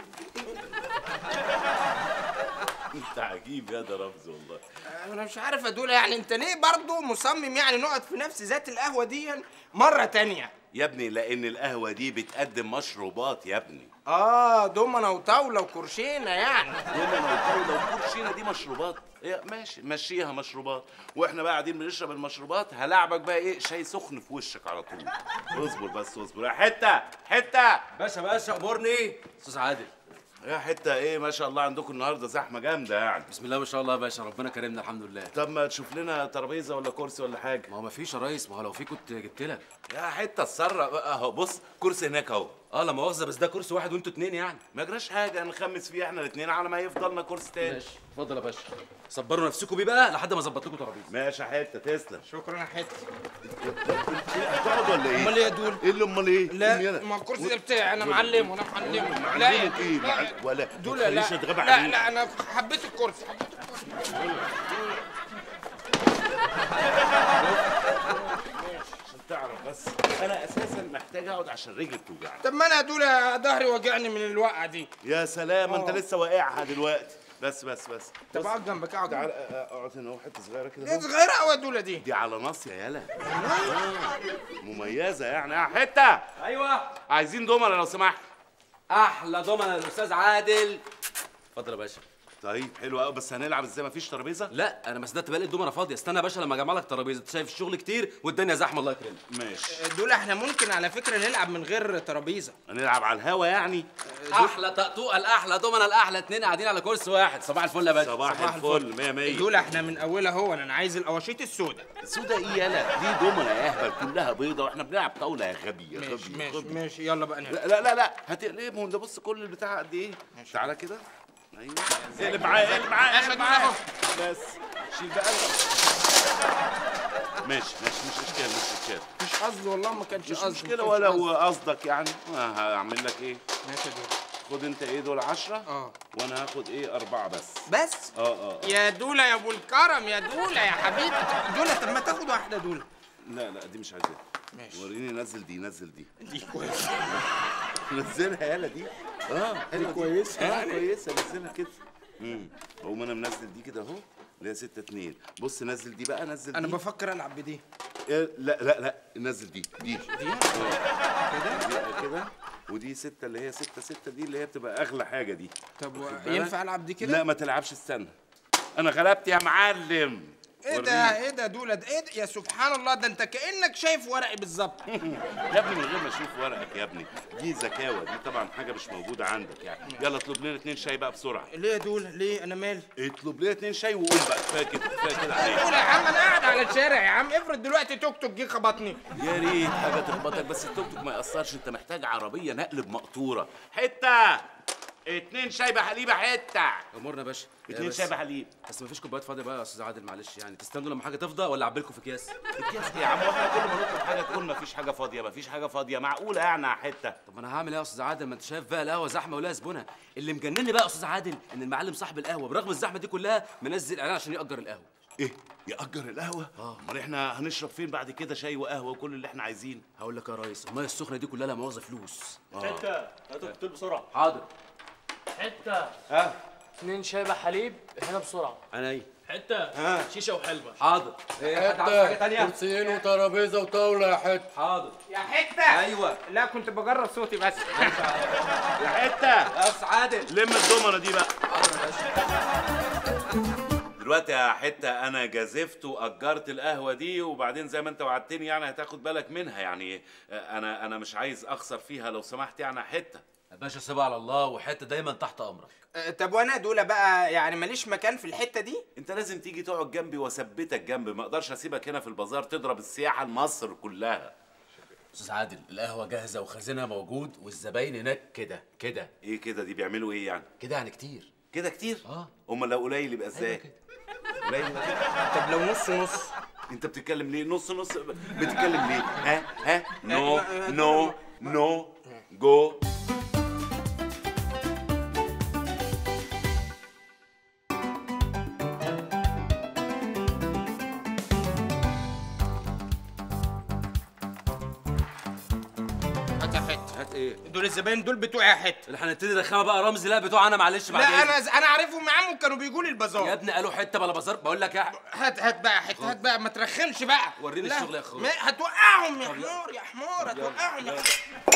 انت عجيب يا ده رمزي والله انا مش عارف ادول يعني انت ليه برضو مصمم يعني نقعد في نفس ذات القهوه دي مره تانية يا ابني لان القهوه دي بتقدم مشروبات يا ابني اه دومنه وطاوله وكرشينه يعني دومنا وطاوله وكوتشينه دي مشروبات إيه ماشي مشيها مشروبات واحنا بقى قاعدين بنشرب المشروبات هلاعبك بقى ايه شاي سخن في وشك على طول اصبر بس اصبر يا حته حته باشا باشا امرني استاذ عادل يا حته ايه ما شاء الله عندكم النهارده زحمه جامده يعني بسم الله ما شاء الله يا باشا ربنا كرمنا الحمد لله طب ما تشوف لنا ترابيزه ولا كرسي ولا حاجه ما هو ما فيش يا ريس ما هو لو في كنت جبت لك يا حته اتسرع بقى اهو بص كرسي هناك اهو اه لا مؤاخذه بس ده كرسي واحد وانتوا اتنين يعني ما جراش حاجه نخمس فيه احنا الاثنين على ما يفضلنا كرسي تاني ماشي اتفضل يا باشا صبروا نفسكم بيه بقى لحد ما اظبط لكم ترابيزه ماشي يا حته تسلم شكرا يا حته هتقعد ولا ايه؟ امال ايه يا دول ايه اللي امال ايه؟ لا ما الكرسي ده بتاعي انا معلمه انا معلمه لا معلمك ايه؟ لا معل- ولا دول ما لا تخليش يتغاب لا عليك. لا انا حبيت الكرسي حبيت الكرسي عشان تعرف بس انا اساسا محتاج اقعد عشان رجلي بتوجعني طب ما انا دول ظهري وجعني من الوقعه دي يا سلام انت آه. لسه واقعها دلوقتي بس بس بس طب بص، اقعد جنبك اقعد تعال آه، آه، اقعد هنا اهو حته صغيره كده دي أهو. صغيره قوي يا دوله دي دي على نص يا يلا آه، مميزه يعني يا حته ايوه عايزين دومنه لو سمحت احلى ضمنه الاستاذ عادل اتفضل يا باشا طيب حلو قوي بس هنلعب ازاي مفيش ترابيزه لا انا ما صدقت بقى الدومنه فاضيه استنى يا باشا لما اجمع لك ترابيزه انت شايف الشغل كتير والدنيا زحمه الله يكرمك ماشي دول احنا ممكن على فكره نلعب من غير ترابيزه هنلعب على الهوا يعني احلى طقطوقه الاحلى دومنه الاحلى اتنين قاعدين على كرسي واحد صباح الفل يا باشا صباح الفل مية مية دول احنا من اولها هو انا عايز القواشيط السوداء سودا ايه يالا دي دومنه يا اهبل كلها بيضه واحنا بنلعب طاوله يا غبي يا ماشي غبي ماشي غبي. ماشي يلا بقى نلعب لا لا لا لا هتقلبهم ده بص كل البتاع قد ايه تعالى كده ايوه اقلب معايا اقلب معايا اقلب معايا بس شيل بقى ماشي ماشي مش اشكال مش اشكال مش قصدي والله ما كانش مش قصدي مشكله ما ولا كانش هو قصدك يعني آه، هعمل لك ايه قصدي. ماشي يا دول خد انت ايه دول عشرة اه وانا هاخد ايه اربعة بس بس اه اه آه. يا دولة يا ابو الكرم يا دولة يا حبيبي دولة طب ما تاخد واحدة دولة لا لا دي مش عايزاها ماشي. وريني نزل دي نزل دي دي كويسة نزلها يالا دي اه حلوه كويسة اه يعني. كويسه نزلها كده امم اقوم انا منزل دي كده اهو اللي هي 6 2 بص نزل دي بقى نزل انا دي بفكر العب بدي إيه، لا لا لا نزل دي دي دي كده دي كده ودي 6 اللي هي 6 6 دي اللي هي بتبقى اغلى حاجه دي طب واخد و- بالك؟ ينفع العب دي كده لا ما تلعبش استنى انا غلبت يا معلم ايه وريني. ده ايه ده دولة ده ايه ده يا سبحان الله ده انت كانك شايف ورقي بالظبط يا ابني من غير ما اشوف ورقك يا ابني دي زكاوه دي طبعا حاجه مش موجوده عندك يعني يلا اطلب لنا اتنين شاي بقى بسرعه ليه يا دولة ليه انا مالي اطلب لنا اتنين شاي وقوم بقى كفايه كده كفايه كده عليك دولة يا عم انا قاعد على الشارع يا عم افرض دلوقتي توك توك جه خبطني يا ريت حاجه تخبطك بس التوك توك ما ياثرش انت محتاج عربيه نقل بمقطوره حته اتنين شاي بحليب يا حته امورنا يا باشا اتنين بس- شاي بحليب بس مفيش كوبايات فاضيه بقى يا استاذ عادل معلش يعني تستنوا لما حاجه تفضى ولا اعبي لكم في اكياس اكياس ايه يا عم واحنا كل ما نطلب حاجه تقول مفيش حاجه فاضيه مفيش حاجه فاضيه معقوله يعني يا حته طب انا هعمل ايه يا استاذ عادل ما انت شايف بقى القهوه زحمه ولا زبونها اللي مجنني بقى يا استاذ عادل ان المعلم صاحب القهوه برغم الزحمه دي كلها منزل اعلان عشان ياجر القهوه ايه ياجر القهوه اه امال احنا هنشرب فين بعد كده شاي وقهوه وكل اللي احنا عايزينه هقول لك يا ريس الميه السخنه دي كلها لا مؤاخذه فلوس حته هاتوا الكتير بسرعه حاضر حته ها اتنين شاي بحليب هنا بسرعه انا ايه حته شيشه وحلبه حاضر ايه حد عاوز حاجه تانية كرسيين وترابيزه وطاوله يا حته حاضر يا حتة ايوه لا كنت بجرب صوتي بس يا حته يا استاذ عادل لم الضمنه دي بقى حاضر يا باشا دلوقتي يا حته انا جازفت واجرت القهوه دي وبعدين زي ما انت وعدتني يعني هتاخد بالك منها يعني آه، انا انا مش عايز اخسر فيها لو سمحت يعني يا حته يا باشا سيبها على الله وحته دايما تحت امرك أه، طب وانا دولة بقى يعني ماليش مكان في الحتة دي انت لازم تيجي تقعد جنبي واثبتك جنبي ما اقدرش اسيبك هنا في البازار تضرب السياحه لمصر كلها استاذ عادل القهوه جاهزه وخزينها موجود والزباين هناك كده كده ايه كده دي بيعملوا ايه يعني كده يعني كتير كده كتير اه امال لو قليل يبقى ازاي أيوة كده. قليل يبقى كده طب لو نص نص انت بتتكلم ليه نص نص بتتكلم ليه ها ها نو نو نو جو هات يا حتة هات ايه دول الزباين دول بتوعي يا حته اللي هنبتدي رخامه بقى رمزي لا بتوع انا معلش بعد لا إذنك. انا انا عارفهم يا عم كانوا بيجوا لي البازار يا ابني قالوا حته بلا بازار بقول لك يا هات هات بقى حته هات بقى ما ترخمش بقى وريني لا، الشغل يا أخويا. ما- هتوقعهم يا حمار يا حمار هتوقعهم يا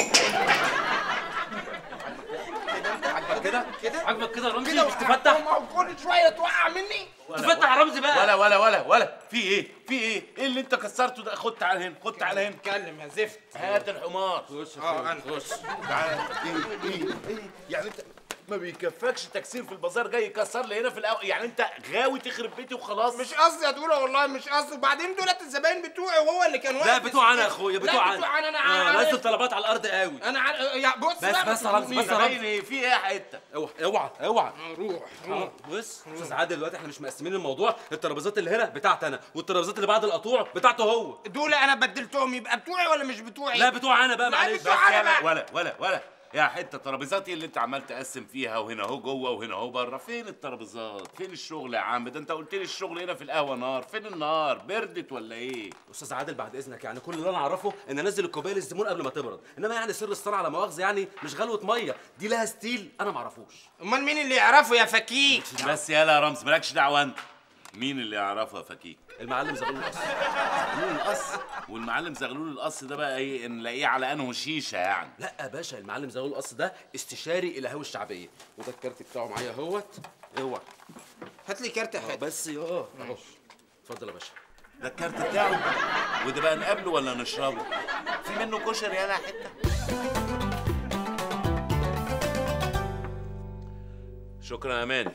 عاجبك كده كده عاجبك كده يا رمزي كده مش تفتح ما هو كل شويه توقع مني تفتح يا رمزي بقى ولا ولا ولا ولا في ايه في ايه ايه اللي انت كسرته ده خد تعال هنا خد تعال هنا اتكلم يا زفت هات الحمار خش يا اه أخويا، انا خش تعال ايه ايه ايه يعني انت ما بيكفكش تكسير في البازار جاي يكسر لي هنا في الاول يعني انت غاوي تخرب بيتي وخلاص مش قصدي يا دوله والله مش قصدي وبعدين دولت الزباين بتوعي وهو اللي كان واقف لا في بتوع انا يا السكة. اخويا لا بتوع بتوع انا انا آه، عارف. نزل طلبات على الارض قوي انا عارف يا بص بس لا، ما بس يا رمزي بس يا تخنقنيش. رمزي باين ايه في ايه يا حته اوعى اوعى اوعى روح روح بص استاذ عادل دلوقتي احنا مش مقسمين الموضوع الترابيزات اللي هنا بتاعتي انا والترابيزات اللي بعد القطوع بتاعته هو دول انا بدلتهم يبقى بتوعي ولا مش بتوعي لا بتوع انا بقى لا، معلش بتوع بس أنا يلا بقى. ولا ولا ولا يا حته ترابيزاتي اللي انت عمال تقسم فيها وهنا اهو جوه وهنا اهو بره فين الترابيزات فين الشغل يا عم ده انت قلت لي الشغل هنا في القهوه نار فين النار بردت ولا ايه استاذ عادل بعد اذنك يعني كل اللي انا اعرفه ان انزل الكوبايه للزبون قبل ما تبرد انما يعني سر الصنعه على مؤاخذه يعني مش غلوه ميه دي لها ستيل انا ما اعرفوش امال مين اللي يعرفه يا فكيك بس يلا يا رمز مالكش دعوه انت مين اللي يعرفها فكيك المعلم زغلول القص زغلول القص والمعلم زغلول القص ده بقى ايه نلاقيه على انه شيشه يعني لا يا باشا المعلم زغلول القص ده استشاري الهوى الشعبيه وده الكارت بتاعه معايا اهوت اوعى هات لي كارت يا آه، حته بس ياه اهو اتفضل يا باشا ده الكارت بتاعه وده بقى نقابله ولا نشربه في منه كشري يلا يا حته شكرا يا اماني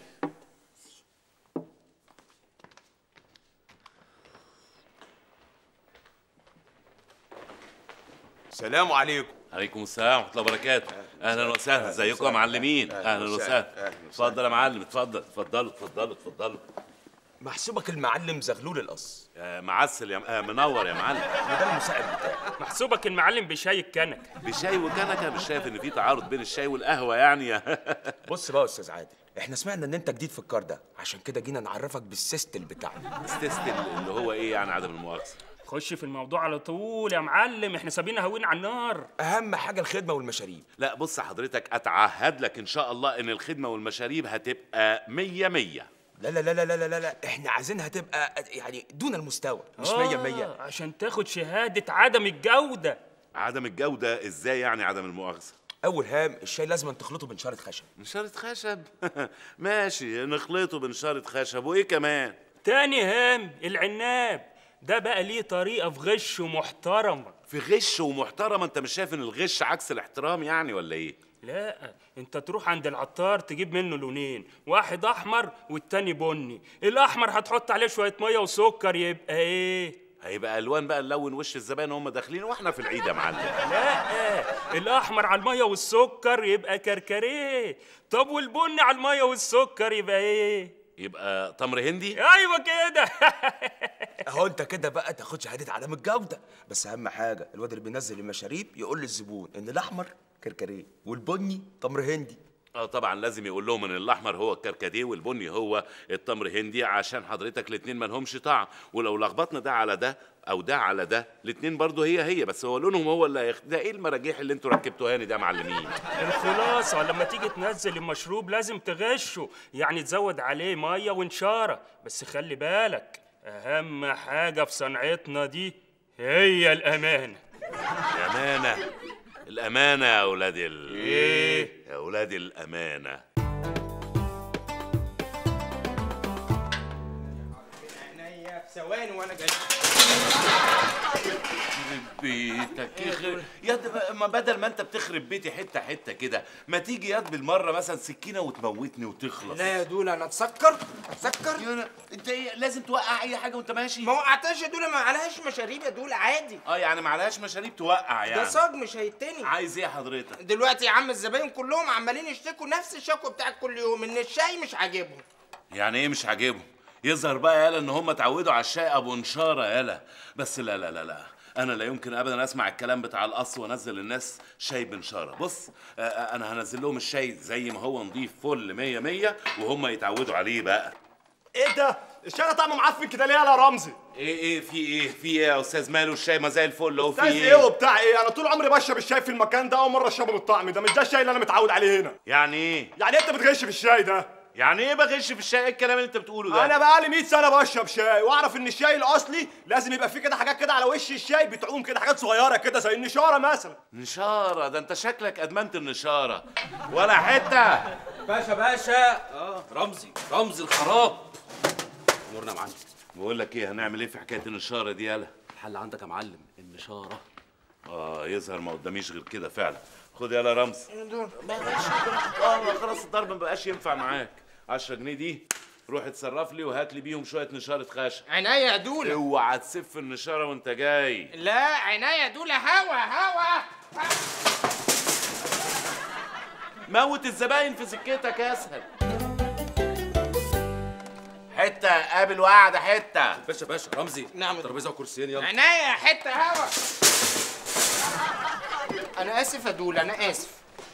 سلام عليكم عليكم السلام ورحمه الله وبركاته اهلا وسهلا ازيكم يا معلمين اهلا وسهلا اتفضل يا معلم اتفضل اتفضلوا اتفضلوا اتفضلوا محسوبك المعلم زغلول القص آه، معسل يا آه، منور يا معلم وده المساعد بتاعي محسوبك المعلم بشاي الكنك بشاي وكنكه مش شايف ان في تعارض بين الشاي والقهوه يعني بص بقى يا استاذ عادل احنا سمعنا ان انت جديد في الكار ده عشان كده جينا نعرفك بالسيستم بتاعنا استستل اللي هو ايه يعني عدم المؤاخذه خش في الموضوع على طول يا معلم احنا سابينا هوين على النار اهم حاجه الخدمه والمشاريب لا بص حضرتك اتعهد لك ان شاء الله ان الخدمه والمشاريب هتبقى مية مية لا لا لا لا لا لا لا احنا عايزينها تبقى يعني دون المستوى مش مية مية آه، عشان تاخد شهادة عدم الجودة عدم الجوده ازاي يعني عدم المؤاخذه اول هام الشاي لازم تخلطه بنشاره خشب بنشاره خشب ماشي نخلطه بنشاره خشب وايه كمان تاني هام العناب ده بقى ليه طريقة في غش محترمة في غش ومحترمه انت مش شايف ان الغش عكس الاحترام يعني ولا ايه لا انت تروح عند العطار تجيب منه لونين واحد احمر والتاني بني الاحمر هتحط عليه شوية مية وسكر يبقى ايه هيبقى الوان بقى نلون وش الزبائن وهم داخلين واحنا في العيد يا معلم لا الاحمر على المية والسكر يبقى كركريه طب والبني على المية والسكر يبقى ايه يبقى تمر هندي ايوه كده اهو انت كده بقى تاخد شهاده عدم الجوده بس اهم حاجه الواد اللي بينزل المشاريب يقول للزبون ان الاحمر كركريه والبني تمر هندي اه طبعا لازم يقول لهم ان الاحمر هو الكركديه والبني هو التمر هندي عشان حضرتك الاتنين ما لهمش طعم ولو لخبطنا ده على ده او ده على ده الاتنين برضه هي هي بس هو لونهم هو اللي هيخ... ده ايه المراجيح اللي انتوا ركبتوها لي ده يا معلمين الخلاصة لما تيجي تنزل المشروب لازم تغشه يعني تزود عليه مية ونشارة بس خلي بالك أهم حاجة في صنعتنا دي هي الأمانة الامانه الامانه يا اولاد ال إيه؟ يا اولاد الامانه عينيا في ثواني وانا جاي بيتك يخرب ياد بقى- ما بدل ما انت بتخرب بيتي حته حته كده ما تيجي ياد بالمره مثلا سكينه وتموتني وتخلص لا يا دول انا اتسكر اتسكر يا انت ايه لازم توقع اي حاجه وانت ماشي ما وقعتهاش يا دول ما عليهاش مشاريب يا دول عادي اه يعني معلهاش مشاريب توقع يعني ده صاج مش هيتني عايز ايه حضرتك دلوقتي يا عم الزباين كلهم عمالين يشتكوا نفس الشكوى بتاعت كل يوم ان الشاي مش عاجبهم يعني ايه مش عاجبهم يظهر بقى يالا ان هم اتعودوا على الشاي ابو نشاره يالا بس لا لا لا لا انا لا يمكن ابدا اسمع الكلام بتاع القص وانزل الناس شاي بنشاره بص آه، آه، انا هنزل لهم الشاي زي ما هو نضيف فل مية مية وهم يتعودوا عليه بقى ايه ده الشاي ده طعمه معفن كده ليه يا رمزي ايه ايه في ايه في ايه يا استاذ ماله الشاي ما زي الفل اهو في استاذ ايه وبتاع ايه انا طول عمري بشرب الشاي في المكان ده اول مره اشربه بالطعم ده مش ده الشاي اللي انا متعود عليه هنا يعني ايه يعني انت بتغش في الشاي ده يعني ايه بغش في الشاي ايه الكلام اللي انت بتقوله ده انا بقالي 100 سنه بشرب شاي واعرف ان الشاي الاصلي لازم يبقى فيه كده حاجات كده على وش الشاي بتعوم كده حاجات صغيره كده زي النشاره مثلا نشارة ده انت شكلك ادمنت النشارة ولا حتة باشا باشا اه رمزي رمزي الخراب امورنا يا معلم بقول لك ايه هنعمل ايه في حكاية النشارة دي يالا الحل عندك يا معلم النشارة اه يظهر ما قداميش غير كده فعلا خد يالا رمز ما بقاش اه خلاص الضرب ما بقاش ينفع معاك 10 جنيه دي روح اتصرف لي وهات لي بيهم شويه نشاره خشب عينيا يا دوله اوعى تسف النشاره وانت جاي لا عينيا يا دوله هوا هوا موت الزباين في سكتك اسهل حته قابل وقعده حته باشا باشا رمزي نعم ترابيزه وكرسيين يلا عينيا حته هوا انا اسف يا دوله انا اسف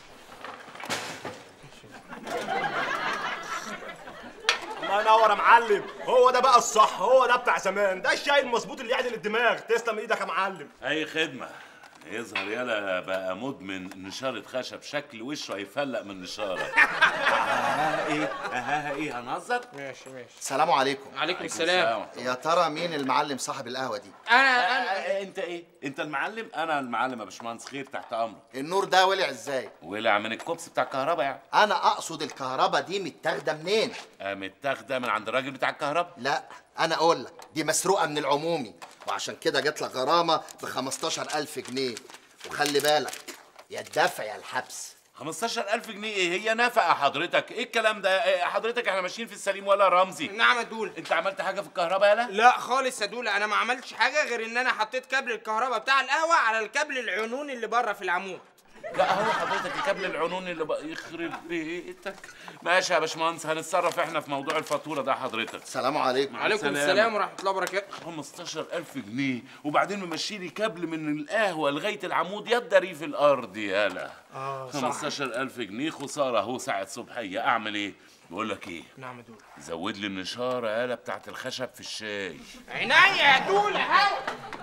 الله ينور يا معلم هو ده بقى الصح هو ده بتاع زمان ده الشاي المظبوط اللي يعدل الدماغ تسلم ايدك يا معلم اي خدمه يظهر يالا بقى مدمن نشارة خشب شكل وشه هيفلق من النشارة آه ايه آه ايه هنهزر ماشي ماشي السلام عليكم عليكم السلام يا ترى مين المعلم صاحب القهوه دي انا انا انت ايه انت المعلم انا المعلم يا باشمهندس خير تحت امرك النور ده ولع ازاي ولع من الكوبس بتاع الكهرباء يعني انا اقصد الكهرباء دي متاخده منين آه متاخده من عند الراجل بتاع الكهرباء لا انا اقول لك دي مسروقه من العمومي وعشان كده جت لك غرامه ب 15000 جنيه وخلي بالك يا الدفع يا الحبس 15000 جنيه ايه هي نفقه حضرتك ايه الكلام ده إيه حضرتك احنا ماشيين في السليم ولا رمزي نعم يا دوله انت عملت حاجه في الكهرباء يالا لا خالص يا دوله انا ما عملتش حاجه غير ان انا حطيت كابل الكهرباء بتاع القهوه على الكابل العنون اللي بره في العمود لا هو حضرتك الكابل العنوني اللي بقى يخرب بيتك ماشي يا باشمهندس هنتصرف احنا في موضوع الفاتوره ده حضرتك السلام عليكم عليكم السلام ورحمه الله وبركاته 15000 جنيه وبعدين ممشي لي كابل من القهوه لغايه العمود يدري في الارض يالا اه صح 15000 جنيه خساره اهو ساعه صبحيه اعمل ايه بقول لك ايه نعم يا دوله زود لي النشاره يالا بتاعت الخشب في الشاي عينيا يا دوله هوا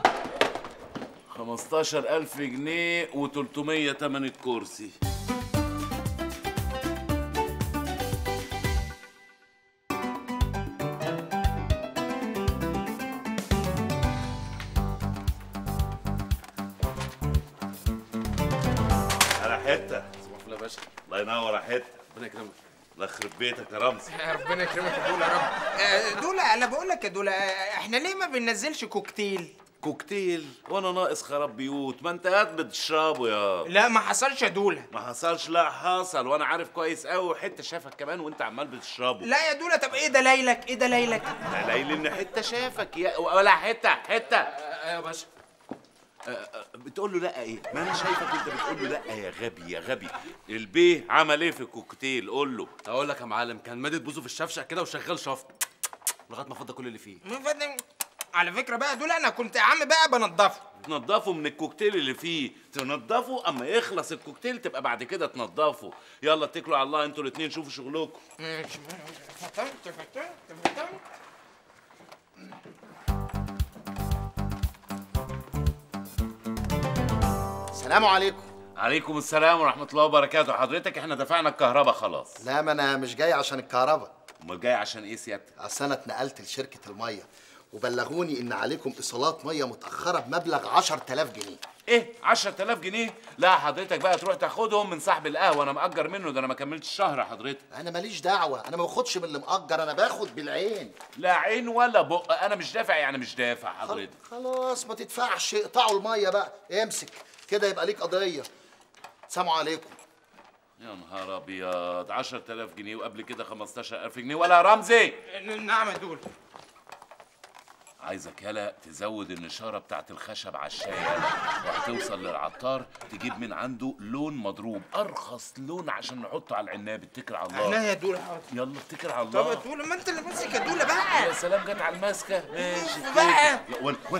15000 جنيه و300 تمن الكرسي على حته صباح الفل يا باشا الله ينور يا حته ربنا يكرمك الله يخرب بيتك يا رمزي ربنا يكرمك يا دوله يا رب آه، دوله انا بقول لك يا دوله آه، احنا ليه ما بننزلش كوكتيل كوكتيل وانا ناقص خراب بيوت ما انت قاعد بتشربه يا لا ما حصلش يا دوله ما حصلش لا حصل وانا عارف كويس قوي حته شافك كمان وانت عمال بتشربه لا يا دوله طب ايه دلايلك ايه دلايلك لا ليل ان حته شافك يا ولا حته حته يا باشا بتقول له لا ايه ما انا شايفك انت بتقول له لا يا غبي يا غبي البيه عمل ايه في الكوكتيل قول له اقول لك يا معلم كان مادد بوزه في الشفشق كده وشغال شفط لغايه ما فضى كل اللي فيه من فضل على فكره بقى دول انا كنت يا عم بقى بنضفه تنضفه من الكوكتيل اللي فيه تنضفه اما يخلص الكوكتيل تبقى بعد كده تنضفه يلا اتكلوا على الله انتوا الاتنين شوفوا شغلكم ماشي فتنت فتنت فتنت السلام عليكم عليكم السلام ورحمه الله وبركاته حضرتك احنا دفعنا الكهرباء خلاص لا ما انا مش جاي عشان الكهرباء امال جاي عشان ايه سيادتك اصل انا اتنقلت لشركه الميه وبلغوني ان عليكم ايصالات ميه متاخره بمبلغ 10000 جنيه ايه 10000 جنيه لا حضرتك بقى تروح تاخدهم من صاحب القهوه انا مأجر منه ده انا ما كملتش شهر يا حضرتك انا ماليش دعوه انا ما باخدش من اللي مأجر انا باخد بالعين لا عين ولا بق انا مش دافع يعني مش دافع حضرتك خلاص ما تدفعش اقطعوا الميه بقى امسك كده يبقى ليك قضيه سلام عليكم يا نهار ابيض 10000 جنيه وقبل كده 15000 جنيه ولا يا رمزي نعم يا دوله عايزك يالا تزود النشاره بتاعت الخشب على الشاي يالا وهتوصل للعطار تجيب من عنده لون مضروب ارخص لون عشان نحطه على العناب اتكل على الله عينيا يا دوله حاضر يلا اتكل على طب يا الله دوله ما انت اللي ماسك يا دوله بقى يا سلام جت على الماسكه ماشي بقى. يا- وانا وانا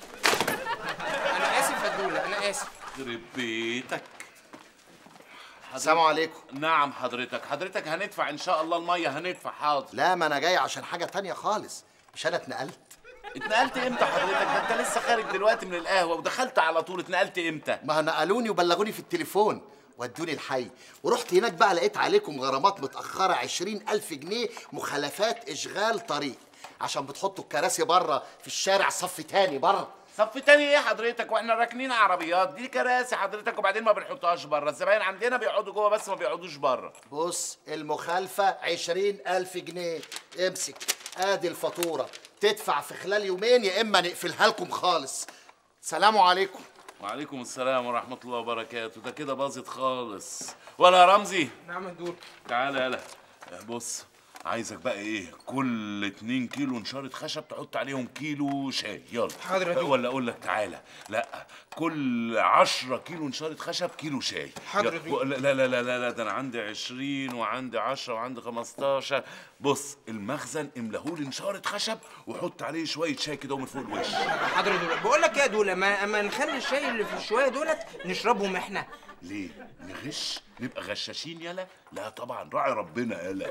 انا اسف يا دوله انا اسف يخرب بيتك السلام عليكم نعم حضرتك حضرتك هندفع ان شاء الله الميه هندفع حاضر لا ما انا جاي عشان حاجه تانية خالص مش انا اتنقلت اتنقلت امتى حضرتك ده انت لسه خارج دلوقتي من القهوه ودخلت على طول اتنقلت امتى ما نقلوني وبلغوني في التليفون ودوني الحي ورحت هناك بقى لقيت عليكم غرامات متأخرة عشرين ألف جنيه مخالفات إشغال طريق عشان بتحطوا الكراسي بره في الشارع صف تاني بره صف تاني ايه حضرتك واحنا راكنين عربيات دي كراسي حضرتك وبعدين ما بنحطهاش بره الزباين عندنا بيقعدوا جوه بس ما بيقعدوش بره بص المخالفة عشرين ألف جنيه امسك ادي الفاتورة تدفع في خلال يومين يا إما نقفلها لكم خالص سلام عليكم وعليكم السلام ورحمه الله وبركاته ده كده باظت خالص ولا يا رمزي نعم يا دول تعالى يلا بص عايزك بقى ايه كل 2 كيلو نشارة خشب تحط عليهم كيلو شاي يلا حاضر يا دول. ولا اقول لك تعالى لا كل 10 كيلو نشارة خشب كيلو شاي حاضر يا يلا. دول. لا لا لا لا لا ده انا عندي 20 وعندي 10 وعندي 15 بص المخزن املهولي نشارة خشب وحط عليه شوية شاي كده من فوق الوش حاضر يا دول بقول لك ايه يا دول ما, ما نخلي الشاي اللي في الشويه دولت نشربهم احنا ليه نغش نبقى غشاشين يلا لا طبعا راعي ربنا يلا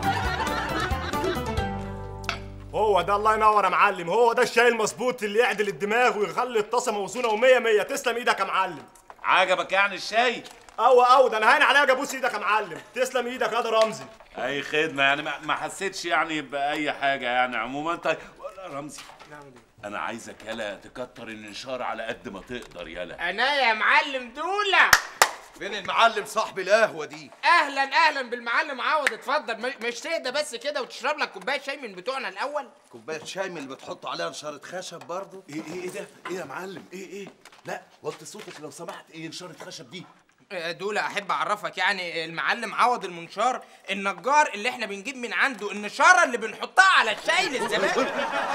هو ده الله ينور يا معلم هو ده الشاي المظبوط اللي يعدل الدماغ ويخلي الطاسه موزونه ومية مية تسلم ايدك يا معلم عجبك يعني الشاي او او ده انا هاني عليا جابوس ايدك يا معلم تسلم ايدك يا ده رمزي اي خدمه يعني ما ما حسيتش يعني باي حاجه يعني عموما طيب ولا رمزي انا عايزك يلا تكتر النشار على قد ما تقدر يلا انا يا معلم دوله فين المعلم صاحب القهوه دي اهلا اهلا بالمعلم عوض اتفضل م- مش تهدى بس كده وتشرب لك كوبايه شاي من بتوعنا الاول كوبايه شاي من اللي بتحط عليها نشاره خشب برضه ايه ايه ايه ده ايه يا معلم ايه ايه لا وطي صوتك لو سمحت ايه نشاره خشب دي آه، دولة احب اعرفك يعني المعلم عوض المنشار النجار اللي احنا بنجيب من عنده النشاره اللي بنحطها على الشاي للزبائن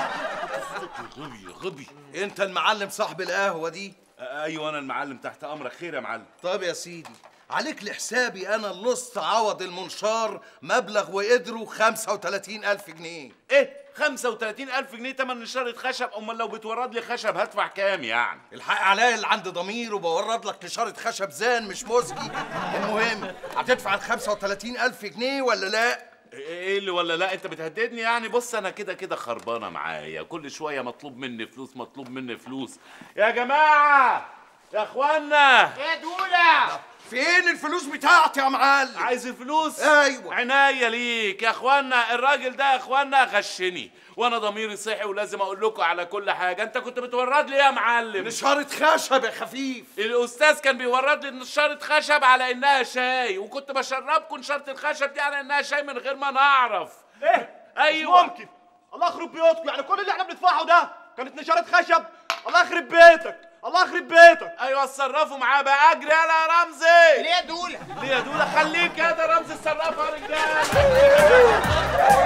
غبي غبي انت المعلم صاحب القهوه دي ايوه انا المعلم تحت امرك خير يا معلم طب يا سيدي عليك لحسابي انا اللصت عوض المنشار مبلغ وقدره 35 ألف جنيه ايه 35 الف جنيه تمن نشاره خشب امال لو بتورد لي خشب هدفع كام يعني الحق عليا اللي عند ضمير وبورد لك نشارة خشب زان مش مزجي المهم هتدفع ال 35 ألف جنيه ولا لا؟ ايه اللي ولا لا انت بتهددني يعني بص انا كده كده خربانه معايا كل شويه مطلوب مني فلوس مطلوب مني فلوس يا جماعه يا اخوانا يا دولة فين الفلوس بتاعتي يا معلم؟ عايز الفلوس ايوه عناية ليك يا اخوانا الراجل ده يا اخوانا غشني وانا ضميري صحي ولازم اقول لكم على كل حاجه انت كنت بتورد لي إيه يا معلم نشارة خشب يا خفيف الاستاذ كان بيورد لي نشاره خشب على انها شاي وكنت بشربكم نشاره الخشب دي على انها شاي من غير ما نعرف ايه ايوه مش ممكن الله يخرب بيوتكم يعني كل اللي احنا بندفعه ده كانت نشارة خشب الله يخرب بيتك الله يخرب بيتك ايوه اتصرفوا معاه بقى اجري يلا يا رمزي ليه يا دولة ليه يا دوله خليك يا ده رمزي اتصرفوا يا رجاله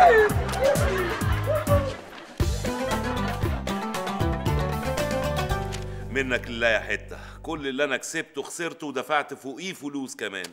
منك لله يا حته كل اللي انا كسبته خسرته ودفعت فوقيه فلوس كمان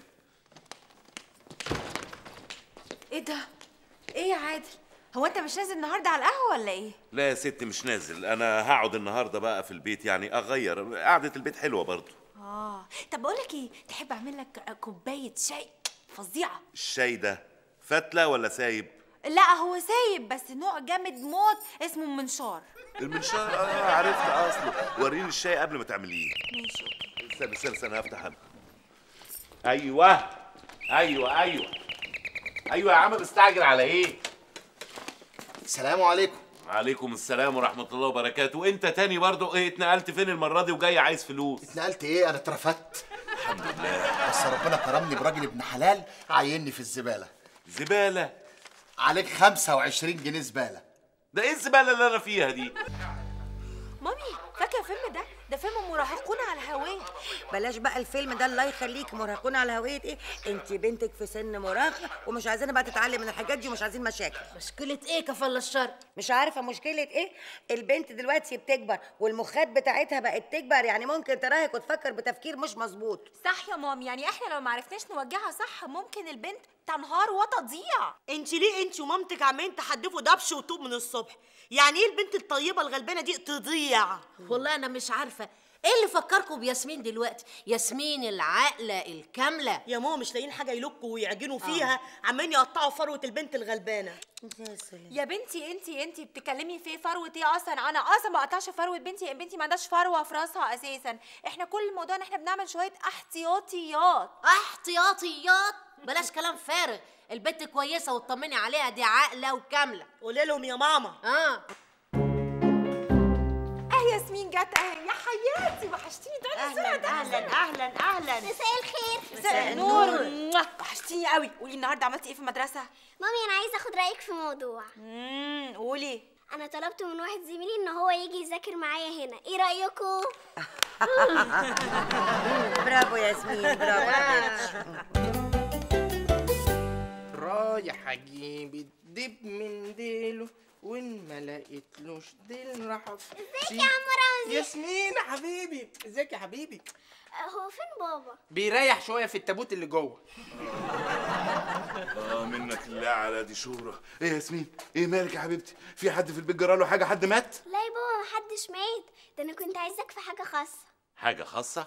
ايه ده ايه يا عادل هو انت مش نازل النهارده على القهوه ولا ايه لا يا ستي مش نازل انا هقعد النهارده بقى في البيت يعني اغير قعده البيت حلوه برضو اه طب بقول لك ايه تحب اعمل لك كوبايه شاي فظيعه الشاي ده فتله ولا سايب لا هو سايب بس نوع جامد موت اسمه منشار المنشار اه عرفت اصله وريني الشاي قبل ما تعمليه ماشي اوكي استنى استنى استنى هفتح انا ايوه ايوه ايوه ايوه يا عم مستعجل على ايه السلام عليكم عليكم السلام ورحمه الله وبركاته وانت تاني برضو ايه اتنقلت فين المره دي وجاي عايز فلوس اتنقلت ايه انا اترفدت الحمد لله بس ربنا كرمني براجل ابن حلال عيني في الزبالة زباله عليك 25 جنيه زبالة ده ايه الزباله اللي انا فيها دي مامي فاكره الفيلم ده ده فيلم مراهقون على هواه بلاش بقى الفيلم ده الله يخليك مراهقون على هوية ايه انت بنتك في سن مراهقة ومش عايزانا بقى تتعلم من الحاجات دي ومش عايزين مشاكل مشكلة ايه كفل الشر مش عارفة مشكلة ايه البنت دلوقتي بتكبر والمخات بتاعتها بقت تكبر يعني ممكن تراهق وتفكر بتفكير مش مظبوط صح يا مامي يعني احنا لو معرفناش نوجهها صح ممكن البنت تنهار وتضيع انت ليه انت ومامتك عمالين تحدفوا دبش وطوب من الصبح يعني ايه البنت الطيبه الغلبانه دي تضيع والله انا مش عارفة ايه اللي فكركم بياسمين دلوقتي ياسمين العاقله الكامله يا ماما مش لاقيين حاجه يلقوا ويعجنوا فيها عمالين يقطعوا فروه البنت الغلبانه يا بنتي انتي انتي بتتكلمي في فروه ايه اصلا انا اصلا ما اقطعش فروه بنتي بنتي ما عندهاش فروه في راسها اساسا احنا كل الموضوع ان احنا بنعمل شويه احتياطيات احتياطيات بلاش كلام فارغ البنت كويسه وتطمني عليها دي عاقله وكامله قولي لهم يا ماما اه اه ياسمين جت اهي يا حياتي وحشتيني تعالي بسرعه اهلا اهلا اهلا اهلا مساء الخير مساء النور موah. وحشتيني قوي قولي النهارده عملتي ايه في المدرسه مامي انا عايزه اخد رايك في موضوع امم قولي انا طلبت من واحد زميلي ان هو يجي يذاكر معايا هنا ايه رايكم برافو ياسمين برافو رايح اجيب الدب من ديله وان ما لقيتلوش ديل راح ازيك يا عم رمزي ياسمين يا حبيبي ازيك يا حبيبي هو فين بابا بيريح شويه في التابوت اللي جوه اه منك لله على دي شورى ايه يا ياسمين ايه مالك يا حبيبتي في حد في البيت جرى له حاجه حد مات لا يا بابا محدش مات ده انا كنت عايزاك في حاجه خاصه حاجه خاصه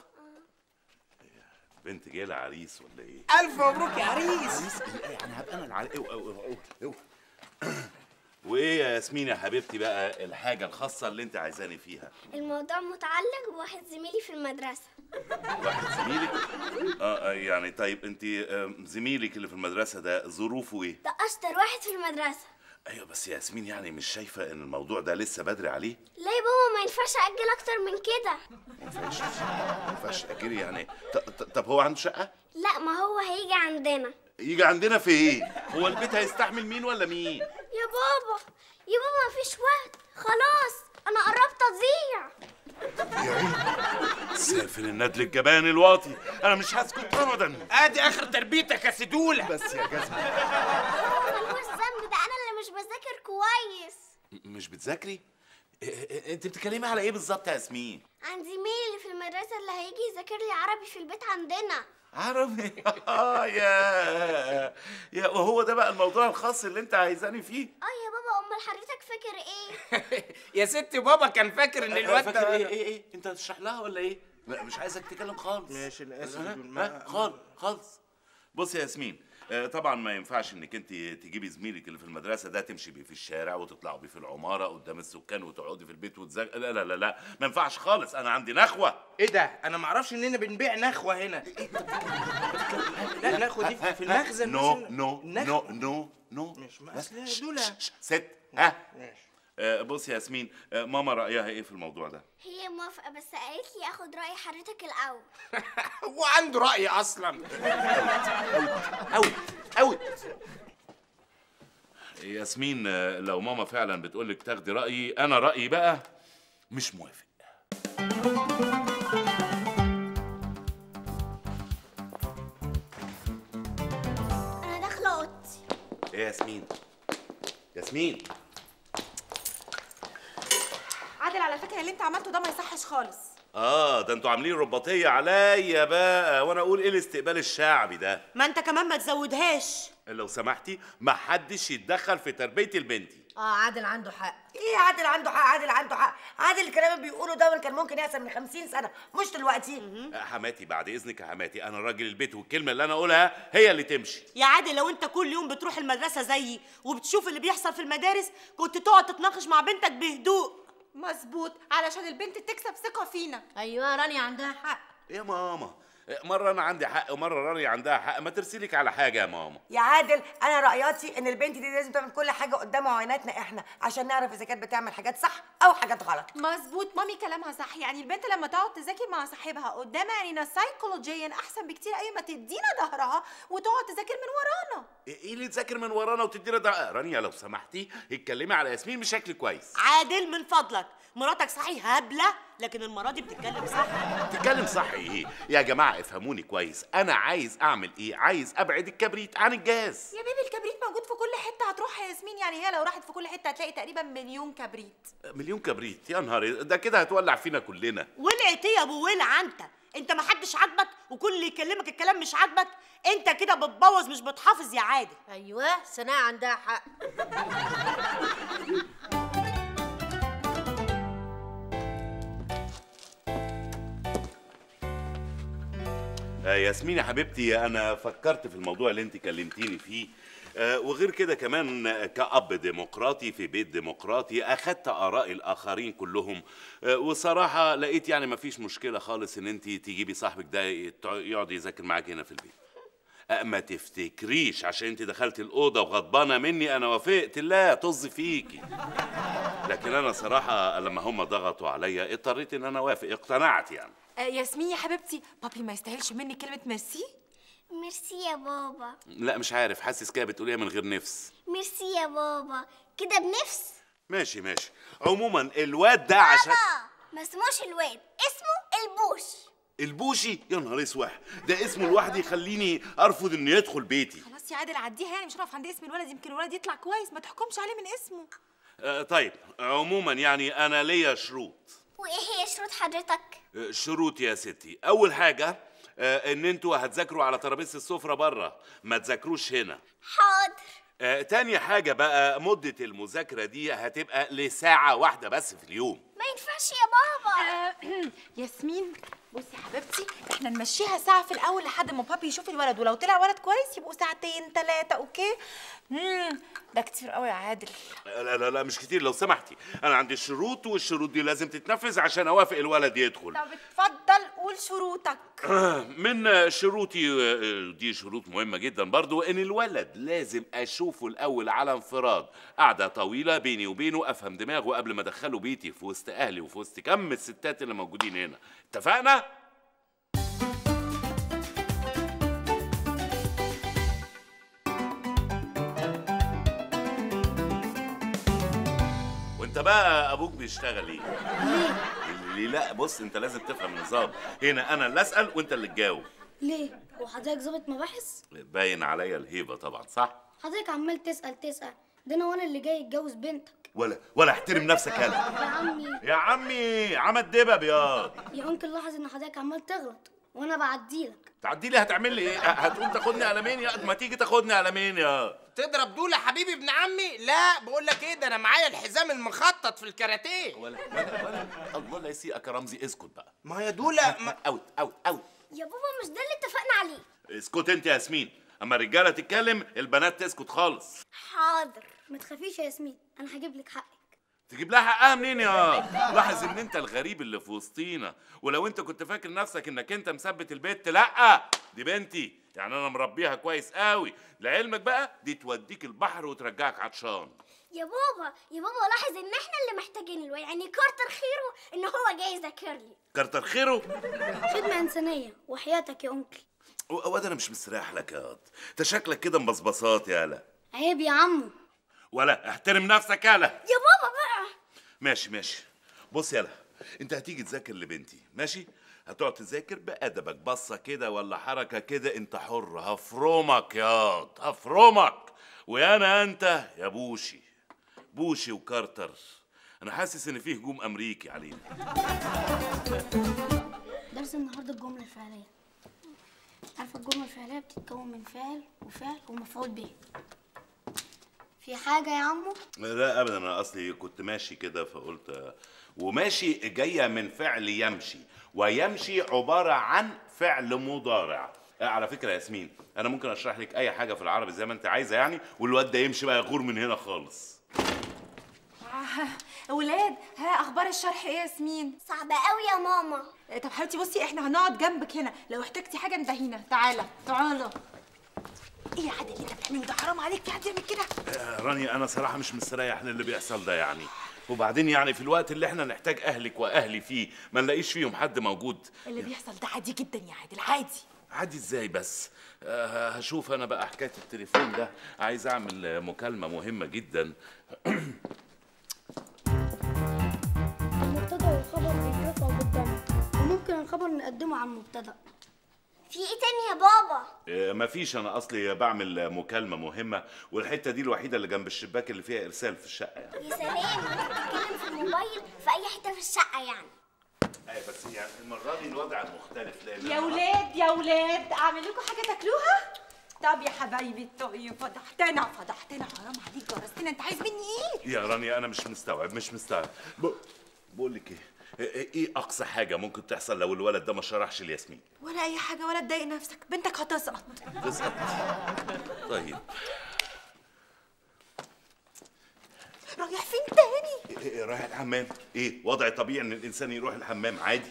بنت جايه عريس ولا ايه الف مبروك يا عريس عريس ايه يعني هبقى انا العريس اوعى اوعى اوعى اوعى وايه يا ياسمين يا حبيبتي بقى الحاجه الخاصه اللي انت عايزاني فيها الموضوع متعلق بواحد زميلي في المدرسه واحد زميلك اه آه، يعني طيب انت آه، زميلك اللي في المدرسه ده ظروفه ايه ده اشطر واحد في المدرسه ايوه بس يا ياسمين يعني مش شايفه ان الموضوع ده لسه بدري عليه لا يا بابا ما ينفعش اجل اكتر من كده ما ينفعش ما ينفعش اجري يعني ط- ط- طب هو عنده شقه لا ما هو هيجي عندنا يجي عندنا في ايه هو البيت هيستحمل مين ولا مين يا بابا يا بابا مفيش وقت خلاص انا قربت اضيع يا عيني سافل الندل الجبان الواطي انا مش هسكت ابدا ادي اخر تربيتك يا سدوله بس يا جزمه ملوش ذنب ده انا اللي مش بذاكر كويس م- مش بتذاكري إيه- إيه- انت بتتكلمي على ايه بالظبط يا ياسمين عن زميلي اللي في المدرسه اللي هيجي يذاكر لي عربي في البيت عندنا عربي اه يا يا وهو ده بقى الموضوع الخاص اللي انت عايزاني فيه اه يا بابا امال حضرتك فاكر ايه يا ست بابا كان فاكر ان الواد فاكر ده ايه ايه ايه انت هتشرح لها ولا ايه لا مش عايزك تتكلم خالص ماشي انا اسف ها؟ ما- ها؟ خالص خالص بص يا ياسمين آه، طبعا ما ينفعش انك انت تجيبي زميلك اللي في المدرسه ده تمشي بيه في الشارع وتطلعوا بيه في العماره قدام السكان وتقعدي في البيت وتذاكري لا لا لا لا ما ينفعش خالص انا عندي نخوه ايه ده انا ما اعرفش اننا بنبيع نخوه هنا لا نخوه دي في المخزن نو مثلاً. نو نخوة. نو نو نو مش بس مأسلة شش- دولة. شش- ست ها آه، بص يا ياسمين آه، ماما رايها ايه في الموضوع ده هي موافقه بس قالت لي اخد راي حضرتك الاول هو عنده راي اصلا اوت اوت ياسمين آه، لو ماما فعلا بتقولك تاخدي رايي انا رايي بقى مش موافق انا داخله اوضتي ايه يا ياسمين ياسمين عادل على فكره اللي انت عملته ده ما يصحش خالص اه ده انتوا عاملين رباطيه عليا بقى وانا اقول ايه الاستقبال الشعبي ده ما انت كمان ما تزودهاش لو سمحتي ما حدش يتدخل في تربيه البنتي اه عادل عنده حق ايه عادل عنده حق عادل عنده حق عادل الكلام اللي بيقوله ده كان ممكن يحصل من 50 سنه مش دلوقتي حماتي بعد اذنك يا حماتي انا راجل البيت والكلمه اللي انا اقولها هي اللي تمشي يا عادل لو انت كل يوم بتروح المدرسه زيي وبتشوف اللي بيحصل في المدارس كنت تقعد تتناقش مع بنتك بهدوء مظبوط علشان البنت تكسب ثقه فينا ايوه رانيا عندها حق يا ماما مره انا عندي حق ومره رانيا عندها حق ما ترسلك على حاجه يا ماما يا عادل انا راياتي ان البنت دي لازم تعمل كل حاجه قدام عيناتنا احنا عشان نعرف اذا كانت بتعمل حاجات صح او حاجات غلط مظبوط مامي كلامها صح يعني البنت لما تقعد تذاكر مع صاحبها قدام عينينا سايكولوجيا احسن بكتير قوي ما تدينا ظهرها وتقعد تذاكر من ورانا ايه اللي تذاكر من ورانا وتدينا ده رانيا لو سمحتي اتكلمي على ياسمين بشكل كويس عادل من فضلك مراتك صحيح هبله لكن المره دي بتتكلم صح تتكلم صح ايه يا جماعه افهموني كويس انا عايز اعمل ايه عايز ابعد الكبريت عن الجاز يا بيبي الكبريت موجود في كل حته هتروح يا ياسمين يعني هي لو راحت في كل حته هتلاقي تقريبا مليون كبريت مليون كبريت يا نهار ده كده هتولع فينا كلنا ولعت ايه يا ابو ولع انت انت ما حدش عاجبك وكل اللي يكلمك الكلام مش عاجبك انت كده بتبوظ مش بتحافظ يا عادل ايوه سناء عندها حق آه ياسمين يا حبيبتي انا فكرت في الموضوع اللي انت كلمتيني فيه آه وغير كده كمان آه، كأب ديمقراطي في بيت ديمقراطي أخدت آراء الآخرين كلهم آه وصراحة لقيت يعني مفيش مشكلة خالص إن أنت تجيبي صاحبك ده يت- يقعد يذاكر معاك هنا في البيت آه ما تفتكريش عشان أنت دخلت الأوضة وغضبانة مني أنا وافقت لا طز فيكي لكن أنا صراحة لما هم ضغطوا عليا اضطريت إن أنا أوافق اقتنعت يعني آه ياسمين يا حبيبتي بابي ما يستاهلش مني كلمه ميرسي ميرسي يا بابا لا مش عارف حاسس كده بتقوليها من غير نفس ميرسي يا بابا كده بنفس ماشي ماشي عموما الواد ده عشان بابا ما اسموش الواد اسمه البوش البوشي يا نهار اسود ده اسمه لوحده يخليني ارفض انه يدخل بيتي خلاص يا عادل عديها يعني مش هنقف عند اسم الولد يمكن الولد يطلع كويس ما تحكمش عليه من اسمه آه طيب عموما يعني انا ليا شروط وايه هي شروط حضرتك آه شروط يا ستي اول حاجه آه ان انتوا هتذاكروا على ترابيزه السفره بره ما تذاكروش هنا حاضر آه تاني حاجه بقى مده المذاكره دي هتبقى لساعه واحده بس في اليوم ما ينفعش يا بابا ياسمين بصي يا حبيبتي احنا نمشيها ساعه في الاول لحد ما بابي يشوف الولد ولو طلع ولد كويس يبقوا ساعتين ثلاثه اوكي امم ده كتير قوي يا عادل لا لا لا مش كتير لو سمحتي انا عندي شروط والشروط دي لازم تتنفذ عشان اوافق الولد يدخل طب اتفضل قول شروطك من شروطي دي شروط مهمة جدا برضو ان الولد لازم اشوفه الاول على انفراد قعدة طويلة بيني وبينه افهم دماغه قبل ما ادخله بيتي في وسط اهلي وفي وسط كم الستات اللي موجودين هنا اتفقنا؟ وانت بقى ابوك بيشتغل ايه؟ ليه؟ لا بص انت لازم تفهم النظام هنا انا اللي اسال وانت اللي تجاوب ليه؟ هو حضرتك ظابط مباحث؟ باين عليا الهيبه طبعا صح حضرتك عمال تسأل تسأل ده انا وانا اللي جاي اتجوز بنتك ولا ولا احترم نفسك يا انا عمي يا عمي عمل دبب ياض يا انكل لاحظ ان حضرتك عمال تغلط وانا بعديلك تعدي لي هتعمل لي ايه هتقوم تاخدني على مين يا ما تيجي تاخدني على مين يا تضرب دول يا حبيبي ابن عمي لا بقول لك ايه ده انا معايا الحزام المخطط في الكاراتيه ولا ولا ولا الله لا يسيئك يا رمزي اسكت بقى ما هي دوله ما... اوت اوت اوت يا بابا مش ده اللي اتفقنا عليه اسكت انت يا ياسمين اما الرجاله تتكلم البنات تسكت خالص حاضر ما تخافيش يا ياسمين انا هجيب لك حقك تجيب لها حقها منين يا لاحظ ان انت الغريب اللي في وسطينا ولو انت كنت فاكر نفسك انك انت مثبت البيت لا دي بنتي يعني انا مربيها كويس قوي لعلمك بقى دي توديك البحر وترجعك عطشان يا بابا يا بابا لاحظ ان احنا اللي محتاجين الوعي يعني كارتر خيره ان هو جاي يذاكر لي كتر خيره خدمة إنسانية وحياتك يا أنكل واد انا مش مستريح لك يا واد انت شكلك كده مبصبصات يالا عيب يا عمو ولا احترم نفسك يالا يا بابا بقى ماشي ماشي بص يالا انت هتيجي تذاكر لبنتي ماشي هتقعد تذاكر بأدبك بصة كده ولا حركة كده انت حر هفرمك ياض هفرمك ويانا انت يا بوشي بوشي وكارتر انا حاسس ان فيه هجوم امريكي علينا درس النهارده الجملة الفعلية عارفة الجملة الفعلية بتتكون من فعل وفعل ومفعول به في حاجة يا عمو؟ لا ابدا انا اصلي كنت ماشي كده فقلت آه، وماشي جايه من فعل يمشي ويمشي عباره عن فعل مضارع آه، على فكره يا ياسمين انا ممكن اشرح لك اي حاجه في العربي زي ما انت عايزه يعني والواد ده يمشي بقى يغور من هنا خالص آه، ولاد ها اخبار الشرح ايه يا ياسمين صعبة قوي يا ماما طب حبيبتي بصي احنا هنقعد جنبك هنا لو احتجتي حاجه انتهينا تعالى تعالى ايه يا عادل اللي انت بتعمله ده حرام عليك في حد يعمل كده آه، رانيا انا صراحه مش مستريح للي بيحصل ده يعني وبعدين يعني في الوقت اللي احنا نحتاج اهلك واهلي فيه ما نلاقيش فيهم حد موجود اللي بيحصل ده عادي جدا يا عادل عادي عادي ازاي بس آه، هشوف انا بقى حكايه التليفون ده عايز اعمل آه، مكالمه مهمه جدا المبتدأ والخبر بيترفعوا بالضم وممكن الخبر نقدمه على المبتدأ في ايه تاني يا بابا آه، مفيش انا اصلي بعمل آه، مكالمه مهمه والحته دي الوحيده اللي جنب الشباك اللي فيها ارسال في الشقه يعني يا سلام انت بتتكلم في الموبايل في اي حتة في الشقة يعني ايوه بس يعني المره دي الوضع مختلف لان يا ولاد يا ولاد اعمل لكم حاجه تاكلوها طب يا حبايبي طيب فضحتنا فضحتنا حرام عليك جرستنا انت عايز مني ايه يا رانيا انا مش مستوعب مش مستوعب ب... بقول لك ايه ايه إيه اقصى حاجه ممكن تحصل لو الولد ده ما شرحش لياسمين ولا اي حاجه ولا تضايق نفسك بنتك هتسقط تسقط طيب رايح فين تاني إيه إيه رايح الحمام ايه وضع طبيعي ان الانسان يروح الحمام عادي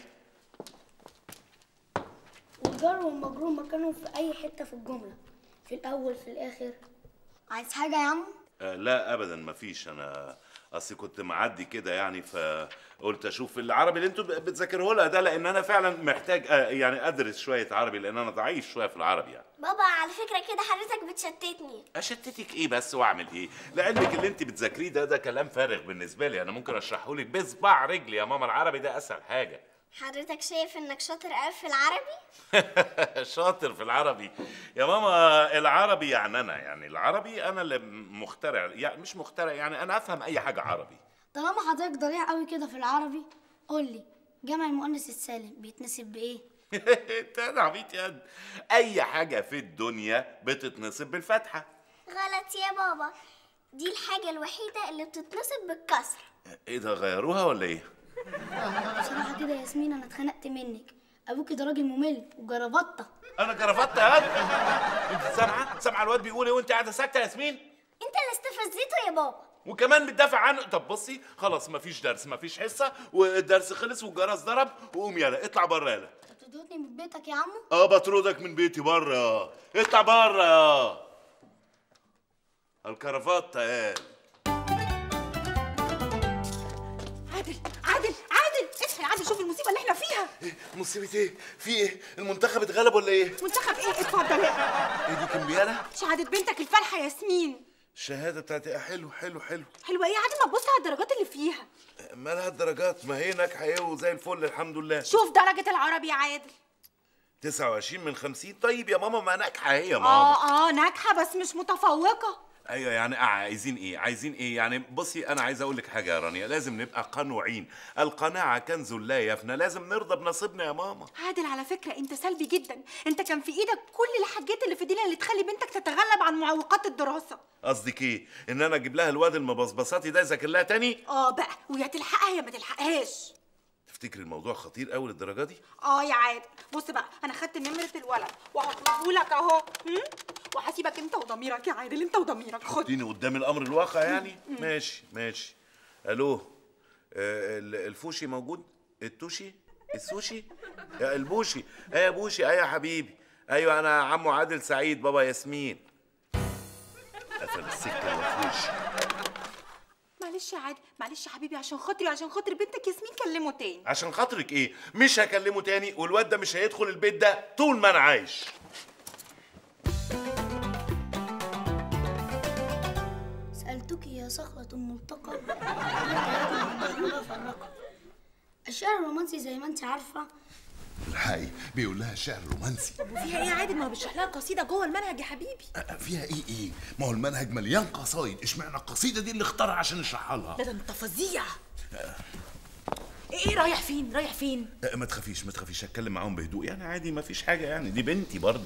والجر والمجرور مكانهم في اي حته في الجمله في الاول في الاخر عايز حاجه يا عم آه لا ابدا مفيش انا اصل كنت معدي كده يعني فقلت اشوف العربي اللي انتوا بتذاكروه لها ده لان انا فعلا محتاج آه يعني ادرس شويه عربي لان انا ضعيف شويه في العربي يعني بابا على فكره كده حضرتك بتشتتني اشتتك ايه بس واعمل ايه لعلمك اللي انت بتذاكريه ده ده كلام فارغ بالنسبه لي انا ممكن اشرحه لك بصباع رجلي يا ماما العربي ده اسهل حاجه حضرتك شايف انك شاطر قوي في العربي شاطر في العربي يا ماما العربي يعني انا يعني العربي انا اللي مخترع يعني مش مخترع يعني انا افهم اي حاجه عربي طالما حضرتك ضريع قوي كده في العربي قول لي جمع المؤنث السالم بيتنسب بايه انت انا عبيط يا قد. اي حاجه في الدنيا بتتنصب بالفتحه غلط يا بابا دي الحاجه الوحيده اللي بتتنصب بالكسر ايه ده غيروها ولا ايه بصراحه كده يا ياسمين انا اتخنقت منك ابوكي ده راجل ممل وجربطه انا جرفت يا قد. انت سامعه سامعه الواد بيقول ايه وانت قاعده ساكته يا ياسمين انت اللي استفزيته يا بابا وكمان بتدافع عنه طب بصي خلاص مفيش درس مفيش حصه والدرس خلص والجرس ضرب وقوم يلا اطلع بره يلا بتطردني من بيتك يا عمو اه بطردك من بيتي بره اطلع بره الكرافته قال عادل عادل عادل اصحى يا عادل شوف المصيبه اللي احنا فيها مصيبه ايه في ايه المنتخب اتغلب ولا ايه منتخب ايه اتفضل ايه دي كمبياله شهاده بنتك الفالحه ياسمين الشهاده بتاعتي حلو حلو حلو حلوه ايه يا عادل ما تبص على الدرجات اللي فيها مالها الدرجات ما هي ناجحه ايه وزي الفل الحمد لله شوف درجه العربي يا عادل 29 من 50 طيب يا ماما ما ناجحه هي يا ماما اه اه ناجحه بس مش متفوقه ايوه يعني آه عايزين ايه عايزين ايه يعني بصي انا عايز اقول لك حاجه يا رانيا لازم نبقى قنوعين القناعه كنز لا يفنى لازم نرضى بنصيبنا يا ماما عادل على فكره انت سلبي جدا انت كان في ايدك كل الحاجات اللي في دينا اللي تخلي بنتك تتغلب عن معوقات الدراسه قصدك ايه ان انا اجيب لها الواد المبصبصاتي ده يذاكر لها تاني اه بقى ويا تلحقها يا ما تلحقهاش تفتكري الموضوع خطير قوي للدرجه دي اه يا عادل بص بقى انا خدت نمره الولد وهطلبه لك اهو هم؟ وهسيبك انت وضميرك يا عادل انت وضميرك خد حطيني قدام الامر الواقع يعني ماشي ماشي الو آه ال- الفوشي موجود التوشي السوشي يا البوشي ايه يا بوشي ايه يا حبيبي ايوه انا عمو عادل سعيد بابا ياسمين قفل السكه الوحوش معلش يا عادل معلش يا حبيبي عشان خاطري عشان خاطر بنتك ياسمين كلمه تاني عشان خاطرك ايه مش هكلمه تاني والواد ده مش هيدخل البيت ده طول ما انا عايش سألتك يا صخرة ملتقى الشعر الرومانسي زي ما انت عارفة الحقي بيقول لها شعر رومانسي وفيها ايه يا عادل ما هو بيشرح لها قصيده جوه المنهج يا حبيبي فيها ايه ايه ما هو المنهج مليان قصايد اشمعنى القصيده دي اللي اختارها عشان يشرحها لها ده ده انت فظيع ايه إيه رايح فين رايح فين أه، ما تخافيش ما تخافيش هتكلم معاهم بهدوء يعني عادي ما فيش حاجه يعني دي بنتي برضو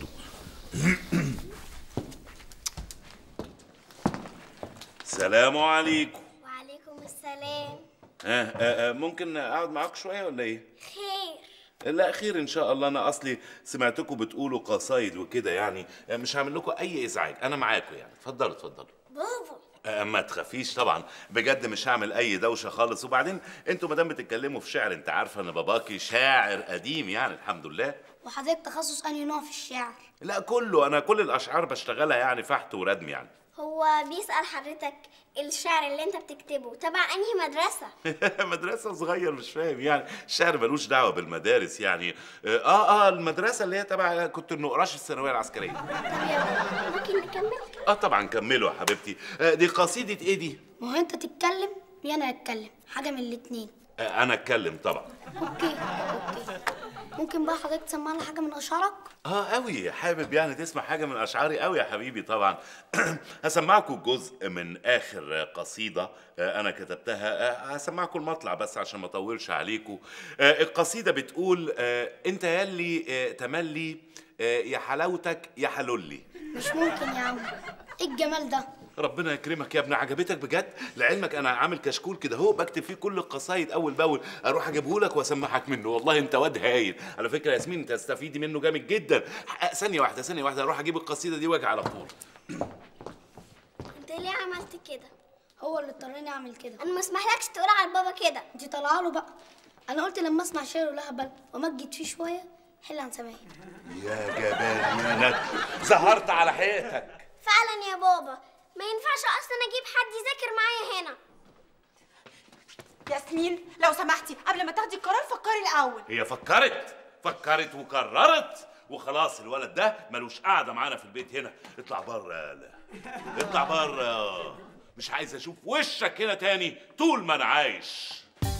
السلام عليكم وعليكم السلام ها آه، آه، ممكن اقعد معاك شويه ولا ايه خير لا خير ان شاء الله انا اصلي سمعتكم بتقولوا قصايد وكده يعني آه، مش هعمل لكم اي ازعاج انا معاكم يعني اتفضلوا اتفضلوا بابا آه، ما تخافيش طبعا بجد مش هعمل اي دوشه خالص وبعدين انتوا مادام بتتكلموا في شعر انت عارفه ان باباكي شاعر قديم يعني الحمد لله وحضرتك تخصص أنهي نوع في الشعر لا كله انا كل الاشعار بشتغلها يعني فحت وردم يعني هو بيسأل حضرتك الشعر اللي انت بتكتبه تبع انهي مدرسة مدرسة صغير مش فاهم يعني الشعر ملوش دعوة بالمدارس يعني اه اه المدرسة اللي هي تبع كنت النقراش الثانوية العسكرية ممكن نكمل اه طبعا كملوا يا حبيبتي آه دي قصيدة ايه دي؟ ما هو انت تتكلم يا انا اتكلم حاجة من الاتنين آه انا اتكلم طبعا اوكي اوكي ممكن بقى حضرتك تسمعنا حاجة من اشعارك اه قوي حابب يعني تسمع حاجة من اشعاري قوي يا حبيبي طبعا هسمعكم جزء من اخر قصيدة آه انا كتبتها آه هسمعكم المطلع بس عشان ما اطولش عليكم آه القصيدة بتقول آه انت ياللي آه تملي آه يا حلاوتك يا حلولي مش ممكن يا عم ايه الجمال ده ربنا يكرمك يا ابني عجبتك بجد لعلمك انا عامل كشكول كده اهو بكتب فيه كل القصايد اول باول اروح اجيبه لك واسمعك منه والله انت واد هايل على فكره يا ياسمين انت تستفيدي منه جامد جدا ح- ثانيه واحده ثانيه واحده اروح اجيب القصيده دي واجي على طول انت ليه عملت كده هو اللي اضطرني اعمل كده انا ما اسمحلكش تقول على بابا كده انت طالعه له بقى انا قلت لما اسمع شعر ولهبل ومجد فيه شويه حل عن سماعي يا جبان يا ند ظهرت على حقيقتك فعلا يا بابا ما ينفعش اصلا اجيب حد يذاكر معايا هنا ياسمين لو سمحتي قبل ما تاخدي القرار فكري الاول هي فكرت فكرت وقررت وخلاص الولد ده ملوش قاعده معانا في البيت هنا اطلع بره يالا اطلع بره مش عايز اشوف وشك هنا تاني طول ما انا عايش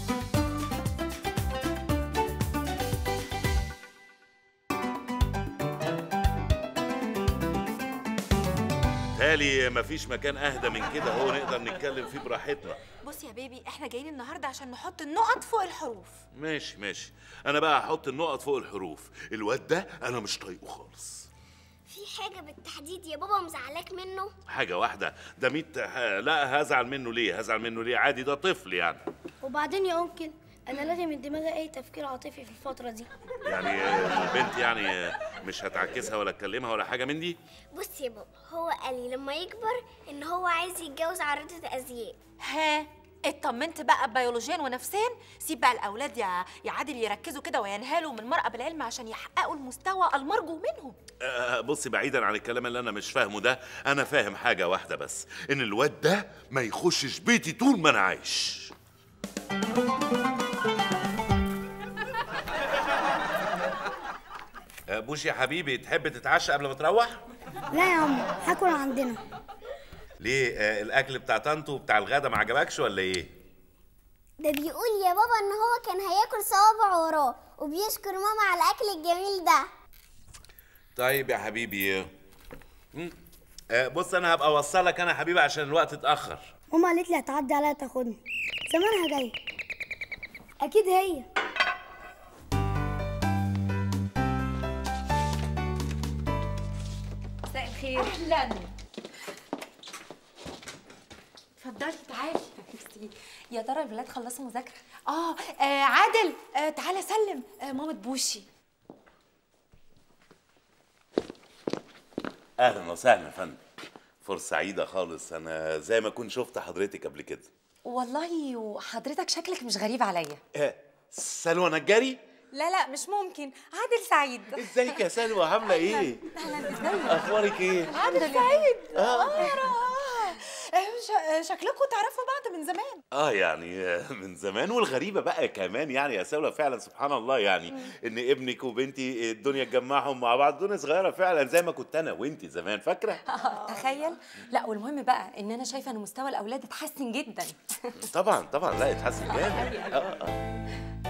تالي مفيش مكان اهدى من كده هو نقدر نتكلم فيه براحتنا بص يا بيبي احنا جايين النهارده عشان نحط النقط فوق الحروف ماشي ماشي انا بقى هحط النقط فوق الحروف الواد ده انا مش طايقه خالص في حاجه بالتحديد يا بابا مزعلاك منه حاجه واحده ده 100 ح- لا هزعل منه ليه هزعل منه ليه عادي ده طفل يعني وبعدين يا انكل انا لازم من دماغي اي تفكير عاطفي في الفتره دي يعني آه، البنت يعني آه، مش هتعكسها ولا تكلمها ولا حاجه من دي بص يا بابا هو قال لي لما يكبر ان هو عايز يتجوز عارضة ازياء ها اطمنت بقى بيولوجيا ونفسيا سيب بقى الاولاد يا يا عادل يركزوا كده وينهالوا من المرأة بالعلم عشان يحققوا المستوى المرجو منهم آه، بصي بعيدا عن الكلام اللي انا مش فاهمه ده انا فاهم حاجه واحده بس ان الواد ده ما يخشش بيتي طول ما انا عايش آه، بوش يا حبيبي تحب تتعشى قبل ما تروح لا يا عم هاكل عندنا ليه آه، الاكل بتاع طنطو بتاع الغدا ما عجبكش ولا ايه ده بيقول يا بابا ان هو كان هياكل صوابع وراه وبيشكر ماما على الاكل الجميل ده طيب يا حبيبي مم. آه، بص انا هبقى اوصلك انا يا حبيبي عشان الوقت اتاخر ماما قالت لي هتعدي عليا تاخدني زمانها جايه اكيد هي مساء الخير اهلا اتفضلي تعالي ميرسي. يا ترى الولاد خلصوا مذاكره اه, آه عادل آه تعالى سلم آه مامة بوشي اهلا وسهلا يا فندم فرصه سعيده خالص انا زي ما كنت شفت حضرتك قبل كده والله وحضرتك شكلك مش غريب عليا آه، سلوى نجاري لا لا مش ممكن عادل سعيد ازيك يا سلوى عامله ايه اهلا ازيك اخبارك ايه عادل سعيد آه. اه يا رائع. آه، ش- شكلكم تعرفوا بعض من زمان اه يعني آه، من زمان والغريبه بقى كمان يعني يا سلوى فعلا سبحان الله يعني ان ابنك وبنتي الدنيا تجمعهم مع بعض دنيا صغيره فعلا زي ما كنت انا وانت زمان فاكره آه، تخيل لا والمهم بقى ان انا شايفه ان مستوى الاولاد اتحسن جدا طبعا طبعا لا اتحسن جامد آه، آه.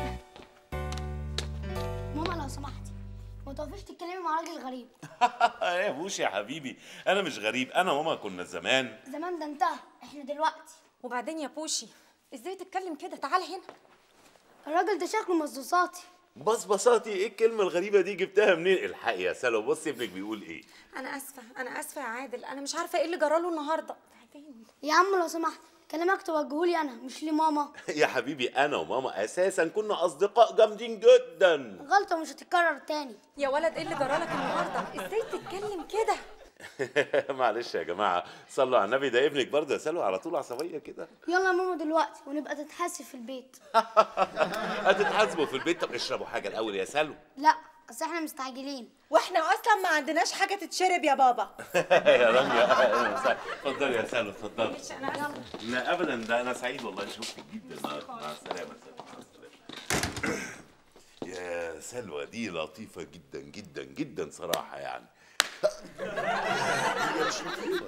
ماما لو سمحتي ما توقفيش تتكلمي مع راجل غريب يا بوش يا حبيبي انا مش غريب انا وماما كنا زمان زمان ده انتهى احنا دلوقتي وبعدين يا بوشي ازاي تتكلم كده تعال هنا الراجل ده شكله مصدوصاتي بصبصاتي ايه الكلمه الغريبه دي جبتها منين الحقي يا سلوى بصي ابنك بيقول ايه انا اسفه انا اسفه يا عادل انا مش عارفه ايه اللي جراله النهارده يا عم لو سمحت كلامك توجهولي انا مش لماما يا حبيبي انا وماما اساسا كنا اصدقاء جامدين جدا غلطه مش هتتكرر تاني يا ولد ايه اللي جرالك النهارده ازاي تتكلم كده معلش يا جماعه صلوا على النبي ده ابنك برضه يا سلوى على طول عصبيه كده يلا يا ماما دلوقتي ونبقى تتحاسب في البيت هتتحاسبوا في البيت طب اشربوا حاجه الاول يا سلوى لا اصل احنا مستعجلين واحنا اصلا ما عندناش حاجه تتشرب يا بابا يا رانيا أهلاً وسهلاً. اتفضلي يا سلوى اتفضلي لا ابدا ده انا سعيد والله شفتك جدا مع مع السلامه سلوى مع السلامه يا سلوى دي لطيفه جدا جدا جدا صراحه يعني هي مش لطيفه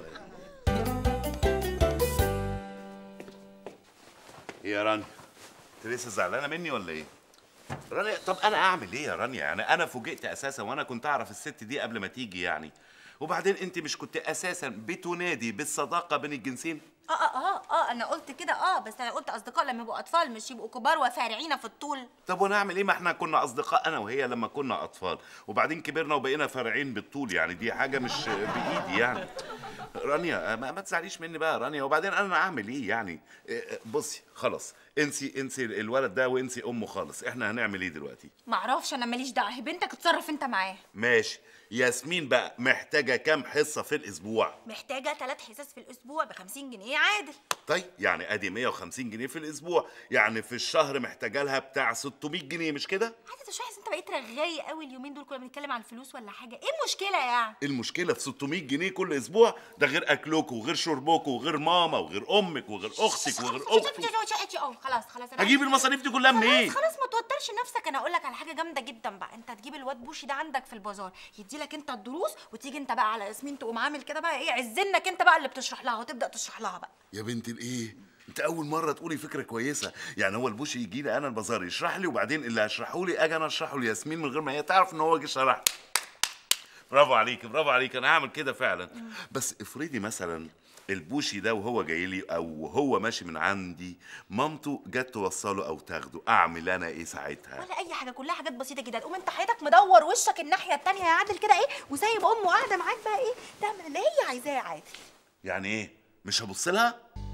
إيه يا رانيا انت لسه زعلانه مني ولا ايه رانيا طب انا اعمل ايه يا رانيا يعني انا فوجئت اساسا وانا كنت اعرف الست دي قبل ما تيجي يعني وبعدين انت مش كنت اساسا بتنادي بالصداقه بين الجنسين اه اه اه اه انا قلت كده اه بس انا قلت اصدقاء لما يبقوا اطفال مش يبقوا كبار وفارعين في الطول طب ونعمل ايه ما احنا كنا اصدقاء انا وهي لما كنا اطفال وبعدين كبرنا وبقينا فرعين بالطول يعني دي حاجه مش بايدي يعني رانيا ما, ما تزعليش مني بقى رانيا وبعدين انا اعمل ايه يعني إيه، بصي خلاص انسي انسي الولد ده وانسي امه خالص احنا هنعمل ايه دلوقتي معرفش انا ماليش دعوه هي بنتك اتصرف انت معاه ماشي ياسمين بقى محتاجه كام حصه في الاسبوع محتاجه ثلاث حصص في الاسبوع ب 50 جنيه عادل طيب يعني ادي 150 جنيه في الاسبوع يعني في الشهر محتاجه لها بتاع 600 جنيه مش كده عادل مش حاسس انت بقيت رغاي قوي اليومين دول كنا بنتكلم عن الفلوس ولا حاجه ايه المشكله يعني المشكله في 600 جنيه كل اسبوع ده غير اكلكم وغير شربكم وغير ماما وغير امك وغير اختك وغير اختي اه خلاص خلاص أنا هجيب عارفة. المصاريف دي كلها منين خلاص خلاص ما توترش نفسك انا اقول لك على حاجه جامده جدا بقى انت هتجيب الواد بوشي ده عندك في البازار يدي لك انت الدروس وتيجي انت بقى على ياسمين تقوم عامل كده بقى ايه عزنك انت بقى اللي بتشرح لها وتبدا تشرح لها بقى يا بنت الايه انت اول مره تقولي فكره كويسه يعني هو البوشي يجي لي انا البازار يشرح لي وبعدين اللي هشرحه لي اجي انا اشرحه لياسمين من غير ما هي تعرف ان هو جه شرح لي. برافو عليك برافو عليك انا هعمل كده فعلا بس افرضي مثلا البوشي ده وهو جاي لي او هو ماشي من عندي مامته جت توصله او تاخده اعمل انا ايه ساعتها ولا اي حاجه كلها حاجات بسيطه جدا تقوم انت حياتك مدور وشك الناحيه التانية يا عادل كده ايه وسايب امه قاعده معاك بقى ايه تعمل اللي هي عايزاه يا عادل يعني ايه مش هبص لها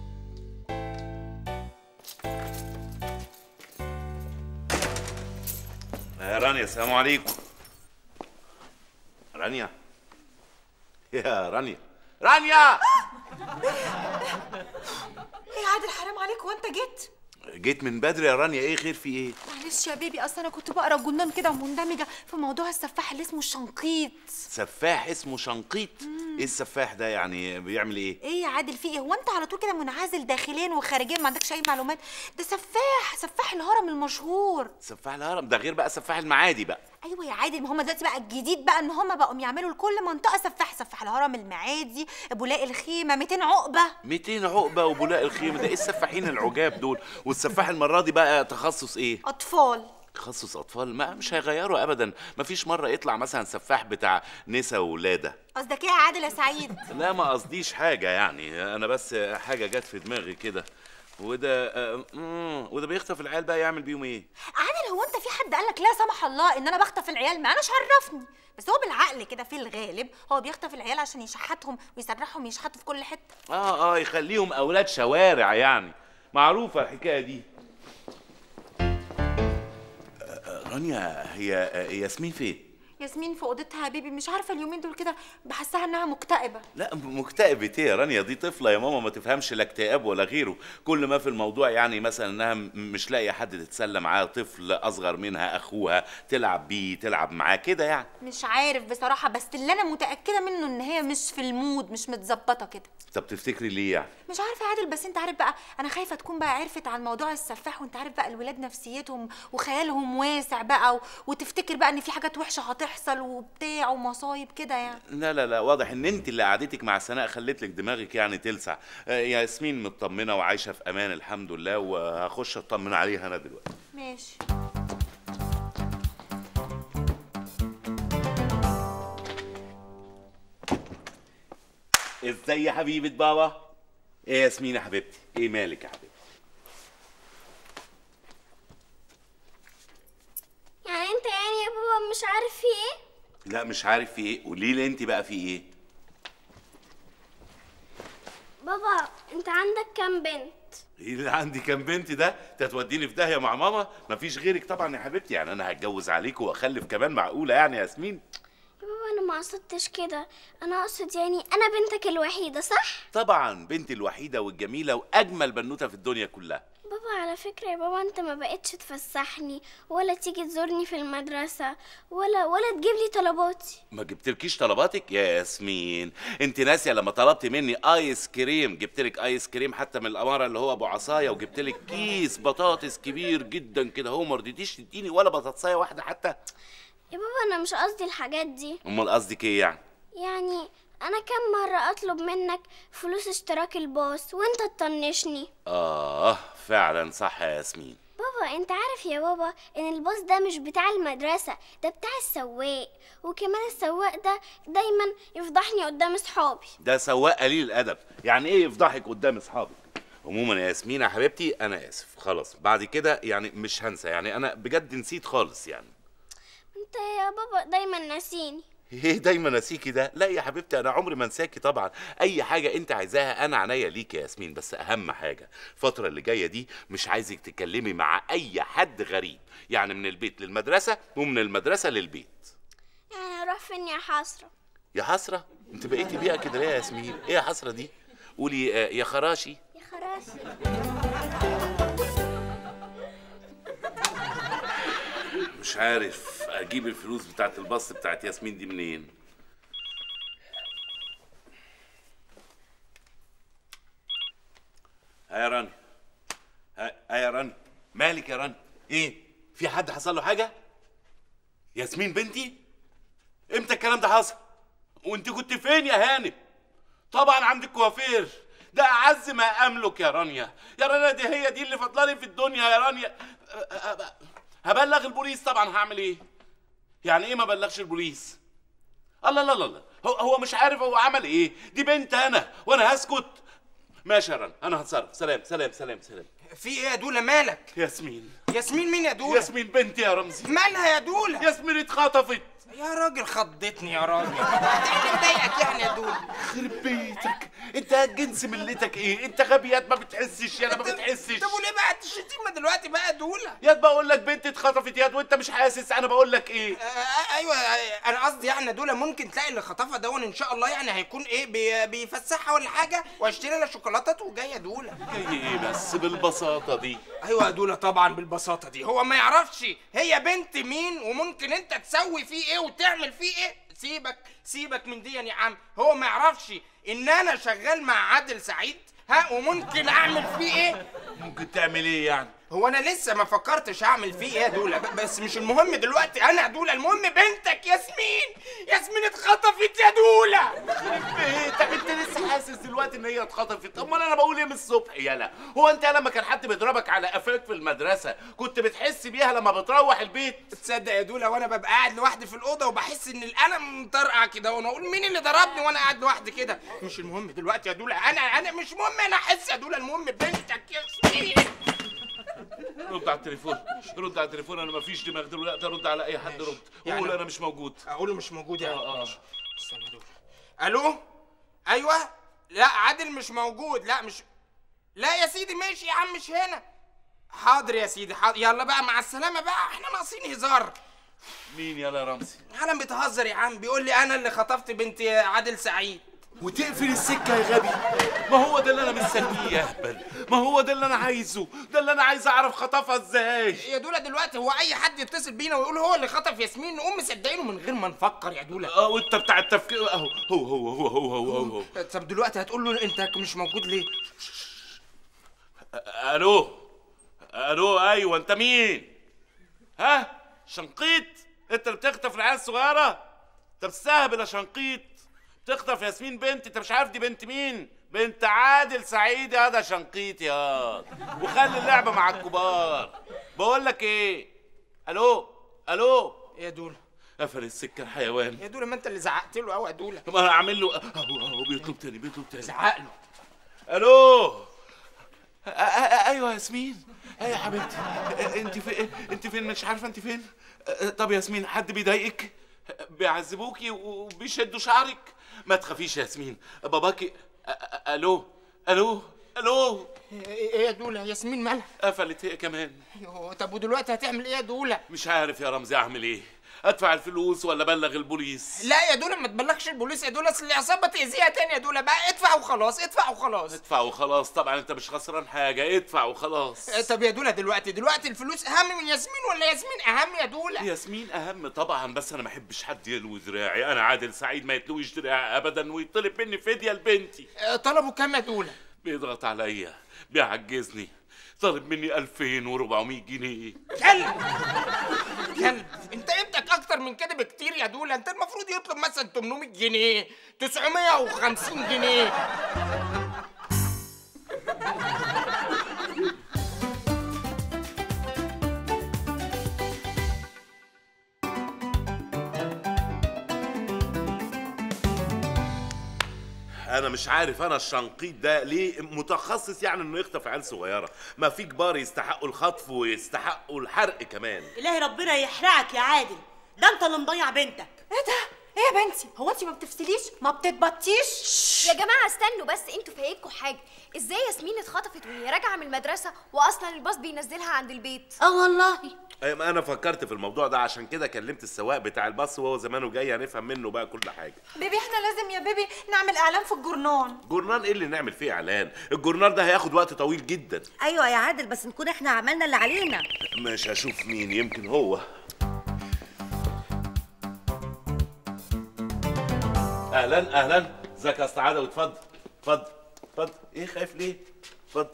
يا رانيا السلام عليكم رانيا يا رانيا رانيا ايه يا عادل حرام عليك وانت جيت جيت من بدري يا رانيا ايه خير في ايه معلش يا بيبي اصل انا كنت بقرا جنان كده ومندمجه في موضوع السفاح اللي اسمه الشنقيط سفاح اسمه شنقيط ايه السفاح ده يعني بيعمل ايه ايه يا عادل في ايه هو انت على طول كده منعزل داخليا وخارجيا ما عندكش اي معلومات ده سفاح سفاح الهرم المشهور سفاح الهرم ده غير بقى سفاح المعادي بقى ايوه يا عادل ما هم دلوقتي بقى الجديد بقى ان هم بقوا يعملوا لكل منطقه سفاح سفاح الهرم المعادي بولاق الخيمه 200 عقبه 200 عقبه وبولاق الخيمه ده ايه السفاحين العجاب دول والسفاح المره دي بقى تخصص ايه اطفال تخصص اطفال ما مش هيغيروا ابدا مفيش مره يطلع مثلا سفاح بتاع نسا وولاده قصدك ايه يا عادل يا سعيد لا ما قصديش حاجه يعني انا بس حاجه جت في دماغي كده وده آه، مم، وده بيخطف العيال بقى يعمل بيهم ايه عادل هو انت في حد قال لك لا سمح الله ان انا بخطف العيال ما اناش عرفني بس هو بالعقل كده في الغالب هو بيخطف العيال عشان يشحتهم ويسرحهم يشحتوا في كل حته اه اه يخليهم اولاد شوارع يعني معروفه الحكايه دي آه، آه، رانيا هي آه، ياسمين فين ياسمين في اوضتها يا بيبي مش عارفه اليومين دول كده بحسها انها مكتئبه لا مكتئبة ايه يا رانيا دي طفلة يا ماما ما تفهمش لا اكتئاب ولا غيره كل ما في الموضوع يعني مثلا انها م- مش لاقية حد تتسلى معاه طفل اصغر منها اخوها تلعب بيه تلعب معاه كده يعني مش عارف بصراحه بس اللي انا متاكده منه ان هي مش في المود مش متظبطه كده طب تفتكري ليه يعني مش عارفه يا عادل بس انت عارف بقى انا خايفه تكون بقى عرفت عن موضوع السفاح وانت عارف بقى الولاد نفسيتهم وخيالهم واسع بقى و... وتفتكر بقى ان في حاجات وحشه هتحصل وبتاع ومصايب كده يعني لا لا لا واضح ان انت اللي قعدتك مع سناء خلت لك دماغك يعني تلسع آه، ياسمين مطمنة وعايشة في امان الحمد لله وهخش اطمن عليها انا دلوقتي ماشي ازاي يا حبيبة بابا ايه يا ياسمين يا حبيبتي ايه مالك يا حبيبتي يعني انت يعني يا بابا مش عارف في ايه لا مش عارف في ايه قولي لي انت بقى في ايه بابا انت عندك كام بنت ايه اللي عندي كام بنت ده انت هتوديني في داهيه مع ماما مفيش غيرك طبعا يا حبيبتي يعني انا هتجوز عليك واخلف كمان معقوله يعني يا ياسمين يا بابا انا ما قصدتش كده انا اقصد يعني انا بنتك الوحيده صح طبعا بنتي الوحيده والجميله واجمل بنوته في الدنيا كلها بابا على فكره يا بابا انت ما بقتش تفسحني ولا تيجي تزورني في المدرسه ولا ولا تجيب لي طلباتي ما جبتلكيش طلباتك يا ياسمين انت ناسيه لما طلبت مني ايس كريم جبتلك ايس كريم حتى من الاماره اللي هو ابو عصايه وجبتلك كيس بطاطس كبير جدا كده هو ما رضيتيش تديني ولا بطاطسايه واحده حتى يا بابا انا مش قصدي الحاجات دي امال قصدك ايه يعني يعني انا كم مره اطلب منك فلوس اشتراك الباص وانت تطنشني اه فعلا صح يا ياسمين بابا بابا انت عارف يا بابا ان الباص ده مش بتاع المدرسة ده بتاع السواق وكمان السواق ده دايما يفضحني قدام اصحابي ده سواق قليل الادب يعني ايه يفضحك قدام اصحابك عموما يا ياسمين يا حبيبتي انا اسف خلاص بعد كده يعني مش هنسى يعني انا بجد نسيت خالص يعني انت يا بابا دايما ناسيني ايه دايما ناسيكي ده لا يا حبيبتي انا عمري ما انساكي طبعا اي حاجه انت عايزاها انا عينيا ليك يا ياسمين بس اهم حاجه الفتره اللي جايه دي مش عايزك تتكلمي مع اي حد غريب يعني من البيت للمدرسه ومن المدرسه للبيت يعني اروح فين يا حسرة يا حسره انت بقيتي بيها كده ليه يا ياسمين ايه يا حسره دي قولي آه، يا خراشي يا خراشي مش عارف اجيب الفلوس بتاعت الباص بتاعت ياسمين دي منين ها يا راني ها ها يا راني مالك يا راني ايه في حد حصل له حاجه ياسمين بنتي امتى الكلام ده حصل وانت كنت فين يا هانم طبعا عند الكوافير ده اعز ما املك يا رانيا يا رانيا دي هي دي اللي فضلاني في الدنيا يا رانيا أ- أ- أ- هبلغ البوليس طبعا هعمل ايه يعني ايه ما بلغش البوليس الله لا لا لا هو هو مش عارف هو عمل ايه دي بنت انا وانا هسكت ماشي يا رنا انا هتصرف سلام سلام سلام سلام في ايه يا دوله مالك ياسمين ياسمين مين يا دوله ياسمين بنتي يا رمزي مالها يا دوله ياسمين اتخطفت يا راجل خضتني يا راجل انت ايه اللي مضايقك يعني يا دوله يخرب بيتك انت جنس ملتك ايه انت غبيات ما بتحسش يا انا ما بتحسش طب وليه بقى الشتيمه دلوقتي بقى يا دوله ياد بقول لك بنتي اتخطفت ياد وانت مش حاسس انا بقول لك ايه آه ايوه آه، انا قصدي يعني دول ممكن تلاقي اللي خطفها دون ان شاء الله يعني هيكون ايه بي بيفسحها ولا حاجه واشتري لها شوكولاتات وجايه دوله جاي ايه بس بالبساطه دي ايوه يا دوله طبعا بالبساطه دي هو ما يعرفش هي بنت مين وممكن انت تسوي فيه ايه وتعمل فيه ايه سيبك سيبك من دي يا عم هو ما يعرفش ان انا شغال مع عادل سعيد ها وممكن اعمل فيه ايه ممكن تعمل ايه يعني هو انا لسه ما فكرتش اعمل فيه ايه يا دوله ب- بس مش المهم دلوقتي انا يا دوله المهم بنتك ياسمين ياسمين اتخطفت يا دوله بيتك انت لسه حاسس دلوقتي ان هي اتخطفت امال انا بقول ايه من الصبح يالا هو انت لما كان حد بيضربك على قفاك في المدرسه كنت بتحس بيها لما بتروح البيت تصدق يا دوله وانا ببقى قاعد لوحدي في الاوضه وبحس ان القلم مطرقع كده وانا اقول مين اللي ضربني وانا قاعد لوحدي كده مش المهم دلوقتي يا دوله انا انا مش مهم انا احس يا دوله المهم بنتك ياسمين رد على التليفون رد على التليفون انا مفيش دماغ دلوقتي ارد على اي حد رد يعني- قول انا مش موجود اقول مش موجود يعني اه اه استنى يا دوله الو ايوه لا عادل مش موجود لا مش لا يا سيدي ماشي يا عم مش هنا حاضر يا سيدي حاضر يلا بقى مع السلامه بقى احنا ناقصين هزار مين يلا يا رمزي عالم بتهزر يا عم بيقول لي انا اللي خطفت بنت عادل سعيد وتقفل السكه يا غبي ما هو ده اللي انا مستنيه يا اهبل ما هو ده اللي انا عايزه ده اللي انا عايز اعرف خطفها ازاي يا دولا دلوقتي هو اي حد يتصل بينا ويقول هو اللي خطف ياسمين نقوم مصدقينه من غير ما نفكر يا دولا اه وانت بتاع التفكير اهو هو هو هو هو هو هو, هو. طب دلوقتي هتقول له انت مش موجود ليه الو الو ايوه انت مين ها شنقيط انت اللي بتخطف العيال الصغيره انت بتستهبل يا شنقيط بتخطف ياسمين بنت انت مش عارف دي بنت مين بنت عادل سعيد يا ده شنقيط يا وخلي اللعبه مع الكبار بقول لك ايه الو الو يا دولا قفل السكه الحيوان يا دولا ما انت اللي زعقت له قوي يا دولا طب انا اعمل له اهو اهو بيطلب تاني بيطلب تاني زعق له الو أ- أ- أ- ايوه ياسمين ايه يا حبيبتي أ- انت في انت فين مش عارفه انت فين أ- طب ياسمين حد بيضايقك بيعذبوكي وبيشدوا شعرك ما تخافيش يا ياسمين باباكي أ- أ- الو الو الو ايه يا دولا ياسمين مالها قفلت هي كمان يوه، طب ودلوقتي هتعمل ايه يا دولا مش عارف يا رمزي اعمل ايه ادفع الفلوس ولا ابلغ البوليس لا يا دولا ما تبلغش البوليس يا دولا اصل العصابه تاذيها تاني يا دولا بقى ادفع وخلاص ادفع وخلاص ادفع وخلاص طبعا انت مش خسران حاجه ادفع وخلاص آه، طب يا دولا دلوقتي دلوقتي الفلوس اهم من ياسمين ولا ياسمين اهم يا دولا ياسمين اهم طبعا بس انا ما احبش حد يلوي دراعي انا عادل سعيد ما يتلويش دراعي ابدا ويطلب مني فديه لبنتي آه، طلبوا كام يا دولا بيضغط عليا بيعجزني طالب مني 2400 جنيه كلب كلب انت قيمتك اكتر من كده بكتير يا دولا انت المفروض يطلب مثلا 800 جنيه 950 جنيه انا مش عارف انا الشنقيط ده ليه متخصص يعني انه يخطف عيال صغيره ما في كبار يستحقوا الخطف ويستحقوا الحرق كمان الهي ربنا يحرقك يا عادل ده انت اللي مضيع بنتك ايه ده ايه يا بنتي هو انت ما بتفصليش ما بتتبطيش يا جماعه استنوا بس انتوا فايتكم حاجه ازاي ياسمين اتخطفت وهي راجعه من المدرسه واصلا الباص بينزلها عند البيت اه والله أي ما انا فكرت في الموضوع ده عشان كده كلمت السواق بتاع الباص وهو زمانه جاي هنفهم منه بقى كل حاجه بيبي احنا لازم يا بيبي نعمل اعلان في الجورنان جورنال ايه اللي نعمل فيه اعلان الجورنال ده هياخد وقت طويل جدا ايوه يا عادل بس نكون احنا عملنا اللي علينا مش هشوف مين يمكن هو اهلا اهلا ازيك يا استاذ عادل اتفضل اتفضل اتفضل ايه خايف ليه اتفضل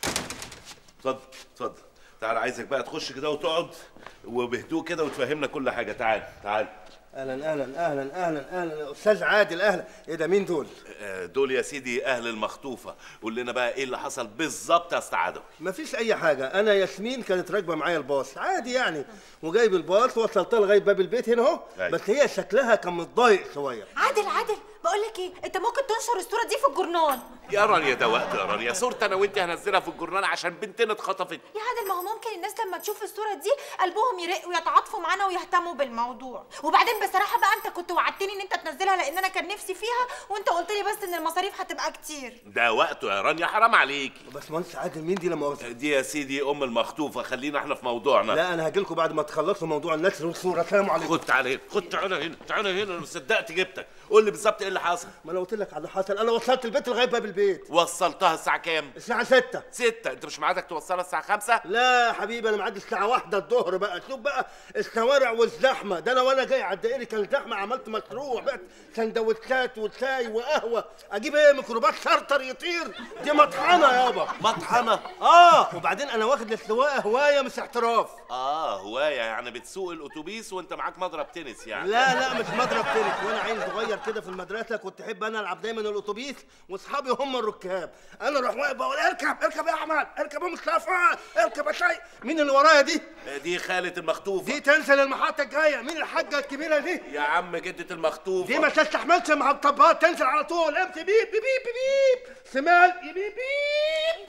اتفضل اتفضل تعال عايزك بقى تخش كده وتقعد وبهدوء كده وتفهمنا كل حاجه تعال تعال اهلا اهلا اهلا اهلا اهلا استاذ عادل اهلا ايه ده مين دول آه، دول يا سيدي اهل المخطوفه قول لنا بقى ايه اللي حصل بالظبط يا استاذ عدوي مفيش اي حاجه انا ياسمين كانت راكبه معايا الباص عادي يعني وجايب الباص وصلتها لغايه باب البيت هنا اهو أيوة. بس هي شكلها كان متضايق شويه عادل عادل بقول لك ايه انت ممكن تنشر الصوره دي في الجورنال يا رانيا ده وقت يا رانيا صورتي انا وانت هنزلها في الجورنال عشان بنتنا اتخطفت يا عادل ما هو ممكن الناس لما تشوف الصوره دي قلبهم يرق ويتعاطفوا معانا ويهتموا بالموضوع وبعدين بصراحه بقى انت كنت وعدتني ان انت تنزلها لان انا كان نفسي فيها وانت قلت لي بس ان المصاريف هتبقى كتير ده وقته يا رانيا حرام عليك بس مهندس عادل مين دي لما مؤاخذة؟ دي يا سيدي ام المخطوفه خلينا احنا في موضوعنا لا انا هاجي لكم بعد ما تخلصوا موضوع النشر والصوره سلام عليكم خد تعالى هنا خد تعالى هنا تعالى هنا انا صدقت جبتك قول لي بالظبط ايه اللي حصل ما انا قلت لك على اللي حصل انا وصلت البيت لغايه باب البيت وصلتها الساعه كام الساعه 6 6 انت مش ميعادك توصلها الساعه 5 لا يا حبيبي انا معدي الساعه واحدة الظهر بقى شوف بقى الشوارع والزحمه ده انا وانا جاي على الدائري كان زحمه عملت مشروع بقى سندوتشات وشاي وقهوه اجيب ايه ميكروباص شرطر يطير دي مطحنه يابا مطحنه اه وبعدين انا واخد للسواقه هوايه مش احتراف اه هوايه يعني بتسوق الاتوبيس وانت معاك مضرب تنس يعني لا لا مش مضرب تنس وانا عيل صغير كده في المدرسه كنت احب انا العب دايما الاتوبيس واصحابي هم الركاب انا اروح واقف بقول اركب اركب يا احمد اركب يا مصطفى اركب يا شيء مين اللي ورايا دي دي خالة المخطوفة دي تنزل المحطه الجايه مين الحاجه الكبيره دي يا عم جدة المخطوفة دي ما تستحملش مع الطبات تنزل على طول امشي بيب بيب بيب بيب شمال بيب بيب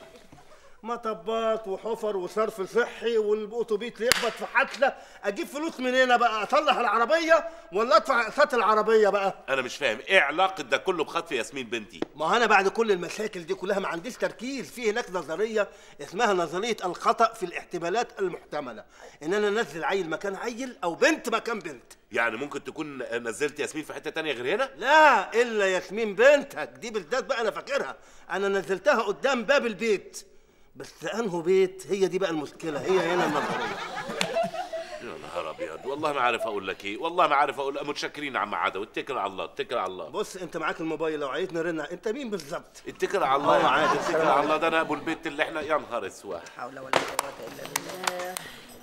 مطبات وحفر وصرف صحي والاتوبيس يخبط في حتله اجيب فلوس منين بقى اصلح العربيه ولا ادفع اقساط العربيه بقى انا مش فاهم ايه علاقة ده كله بخطف ياسمين بنتي ما انا بعد كل المشاكل دي كلها ما عنديش تركيز في هناك نظريه اسمها نظريه الخطا في الاحتمالات المحتمله ان انا انزل عيل مكان عيل او بنت مكان بنت يعني ممكن تكون نزلت ياسمين في حتة تانية غير هنا لا الا ياسمين بنتك دي بالذات بقى انا فاكرها انا نزلتها قدام باب البيت بس انه بيت هي دي بقى المشكله هي هنا النظريه يا نهار ابيض والله ما عارف اقول لك ايه والله ما عارف اقول متشكرين يا عم عدوي اتكل على الله اتكل على الله بص انت معاك الموبايل لو عايزني رن انت مين بالظبط اتكل على الله اه يا عم عادي اتكل على الله ده انا ابو البيت اللي احنا يا نهار اسود حول ولا قوه الا بالله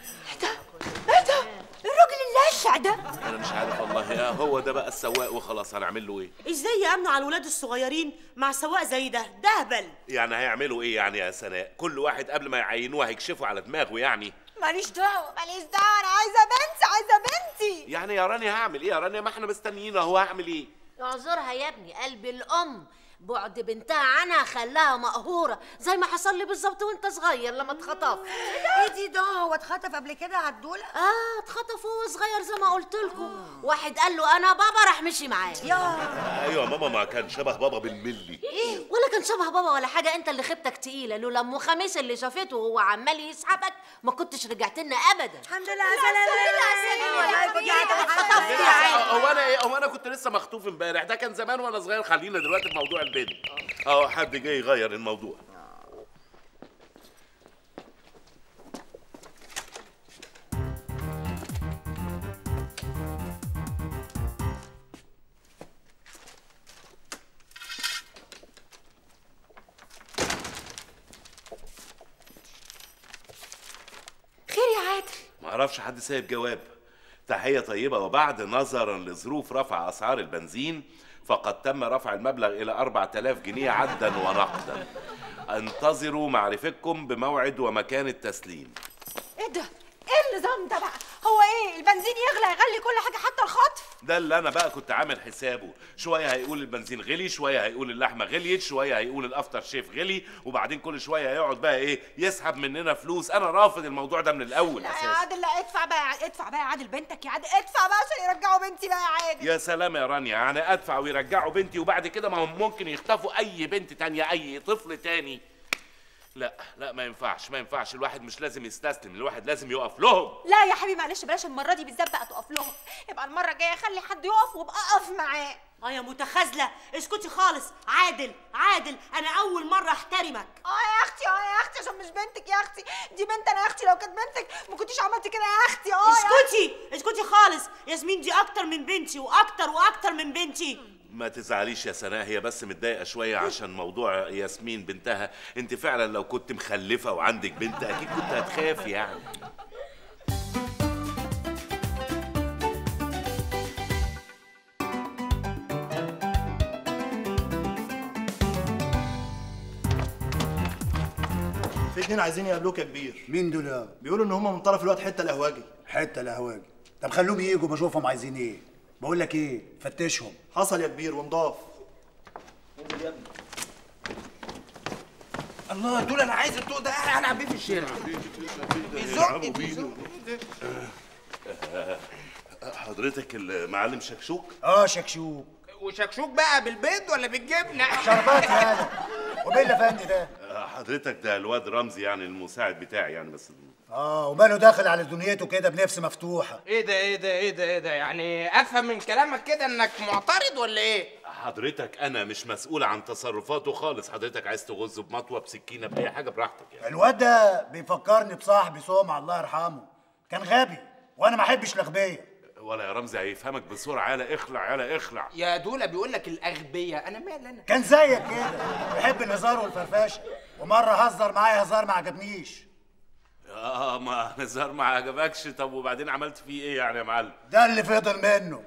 ايه ده الراجل اللاشع ده انا مش عارف والله آه هو ده بقى السواق وخلاص هنعمل له ايه ازاي يامنوا على الولاد الصغيرين مع سواق زي ده ده هبل يعني هيعملوا ايه يعني يا سناء كل واحد قبل ما يعينوه هيكشفوا على دماغه يعني ماليش دعوه ماليش دعوه انا عايزه بنتي عايزه بنتي يعني يا رانيا هعمل ايه يا رانيا ما احنا مستنيين اهو هعمل ايه اعذرها يا ابني قلب الام بعد بنتها عنها خلاها مقهوره زي ما حصل لي بالظبط وانت صغير لما اتخطفت ايه دي ده هو اتخطف قبل كده عدوله اه اتخطف وهو صغير زي ما قلت لكم واحد قال له انا بابا راح مشي معاه ايوه ماما ما كان شبه بابا بالملي ايه ولا كان شبه بابا ولا حاجه انت اللي خيبتك تقيله لولا ام خميس اللي شافته وهو عمال يسحبك ما كنتش رجعت لنا ابدا الحمد لله على سلامتك والله كنت اتخطفت يا عيني هو انا ايه هو انا كنت لسه مخطوف امبارح ده كان زمان وانا صغير خلينا دلوقتي في موضوع البنت اهو حد جاي يغير الموضوع خير يا عادل ما اعرفش حد سايب جواب تحية طيبة وبعد نظرا لظروف رفع أسعار البنزين فقد تم رفع المبلغ إلى 4000 جنيه عدا ونقدا انتظروا معرفتكم بموعد ومكان التسليم ايه ده ايه النظام ده بقى هو ايه البنزين يغلى يغلي كل حاجه حتى الخطف ده اللي انا بقى كنت عامل حسابه شويه هيقول البنزين غلي شويه هيقول اللحمه غليت شويه هيقول الافتر شيف غلي وبعدين كل شويه هيقعد بقى ايه يسحب مننا فلوس انا رافض الموضوع ده من الاول لا يا اساسا عادل لا ادفع بقى يا عادل ادفع بقى يا عادل بنتك يا عادل ادفع بقى عشان يرجعوا بنتي بقى يا عادل يا سلام يا رانيا يعني ادفع ويرجعوا بنتي وبعد كده ما هم ممكن يخطفوا اي بنت تانية اي طفل تاني لا لا ما ينفعش ما ينفعش الواحد مش لازم يستسلم الواحد لازم يقف لهم لا يا حبيبي معلش بلاش المره دي بالذات بقى تقف لهم يبقى المره الجايه خلي حد يقف وابقى اقف معاه اه يا متخاذله اسكتي خالص عادل عادل انا اول مره احترمك اه يا اختي اه يا اختي عشان مش بنتك يا اختي دي بنت انا يا اختي لو كانت بنتك ما كنتيش عملتي كده يا اختي اه يا اسكتي اسكتي خالص ياسمين دي اكتر من بنتي واكتر واكتر من بنتي ما تزعليش يا سناء هي بس متضايقه شويه عشان موضوع ياسمين بنتها انت فعلا لو كنت مخلفه وعندك بنت اكيد كنت هتخافي يعني في اتنين عايزين يقابلوك يا كبير مين دول بيقولوا ان هم من طرف الواد حته القهواجي حته القهواجي طب خلوهم يجوا بشوفهم عايزين ايه بقول لك ايه فتشهم حصل يا كبير ونضاف الله دول انا عايز الطوق ده العب بيه في الشارع بيزق بيزق حضرتك المعلم شكشوك اه شكشوك وشكشوك بقى بالبيض ولا بالجبنه شربات يالا وبيلا فندي ده حضرتك ده الواد رمزي يعني المساعد بتاعي يعني بس اه وماله داخل على دنيته كده بنفس مفتوحه ايه ده ايه ده ايه ده ايه ده يعني افهم من كلامك كده انك معترض ولا ايه حضرتك انا مش مسؤول عن تصرفاته خالص حضرتك عايز تغزه بمطوه بسكينه باي حاجه براحتك يعني الواد ده بيفكرني بصاحبي سمع الله يرحمه كان غبي وانا ما احبش الاغبياء ولا يا رمزي هيفهمك بسرعه يلا اخلع يلا اخلع يا دولا بيقول لك الاغبياء انا مال انا كان زيك كده بيحب الهزار والفرفشه ومره هزر معايا هزار ما عجبنيش اه ما هزار ما عجبكش طب وبعدين عملت فيه ايه يعني يا معلم ده اللي فضل منه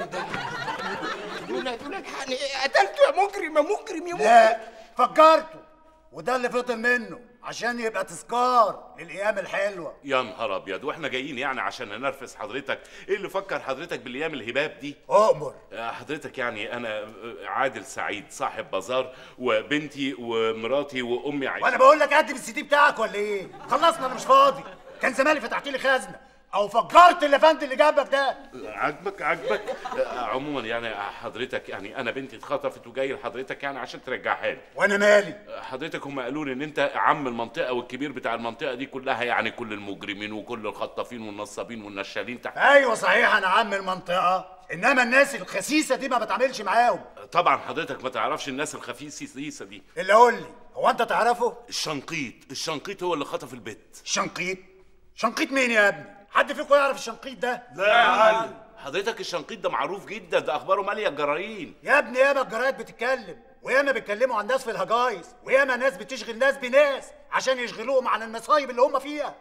دولا دولا الحقني قتلته يا مجرم يا مجرم يا مجرم لا فكرته وده اللي فضل منه عشان يبقى تذكار للايام الحلوه يا نهار ابيض واحنا جايين يعني عشان ننرفز حضرتك ايه اللي فكر حضرتك بالايام الهباب دي اؤمر حضرتك يعني انا عادل سعيد صاحب بازار وبنتي ومراتي وامي عايشة وانا بقول لك قدم السي دي بتاعك ولا ايه خلصنا انا مش فاضي كان زماني فتحت لي خزنه او فكرت اللفند اللي جنبك ده عاجبك عاجبك آه، عموما يعني حضرتك يعني انا بنتي اتخطفت وجاي لحضرتك يعني عشان ترجعها لي وانا مالي حضرتك هم قالوا لي ان انت عم المنطقه والكبير بتاع المنطقه دي كلها يعني كل المجرمين وكل الخطافين والنصابين والنشالين تحت ايوه صحيح انا عم المنطقه انما الناس الخسيسه دي ما بتعاملش معاهم طبعا حضرتك ما تعرفش الناس الخفيسه دي اللي قول لي هو انت تعرفه الشنقيط الشنقيط هو اللي خطف البت شنقيط شنقيط مين يا ابني حد فيكم يعرف الشنقيط ده لا يا معلم حضرتك الشنقيط ده معروف جدا ده اخباره ماليه الجرايين يا ابني ياما الجرايد بتتكلم وياما بيتكلموا عن ناس في الهجايز وياما ناس بتشغل ناس بناس عشان يشغلوهم عن المصايب اللي هم فيها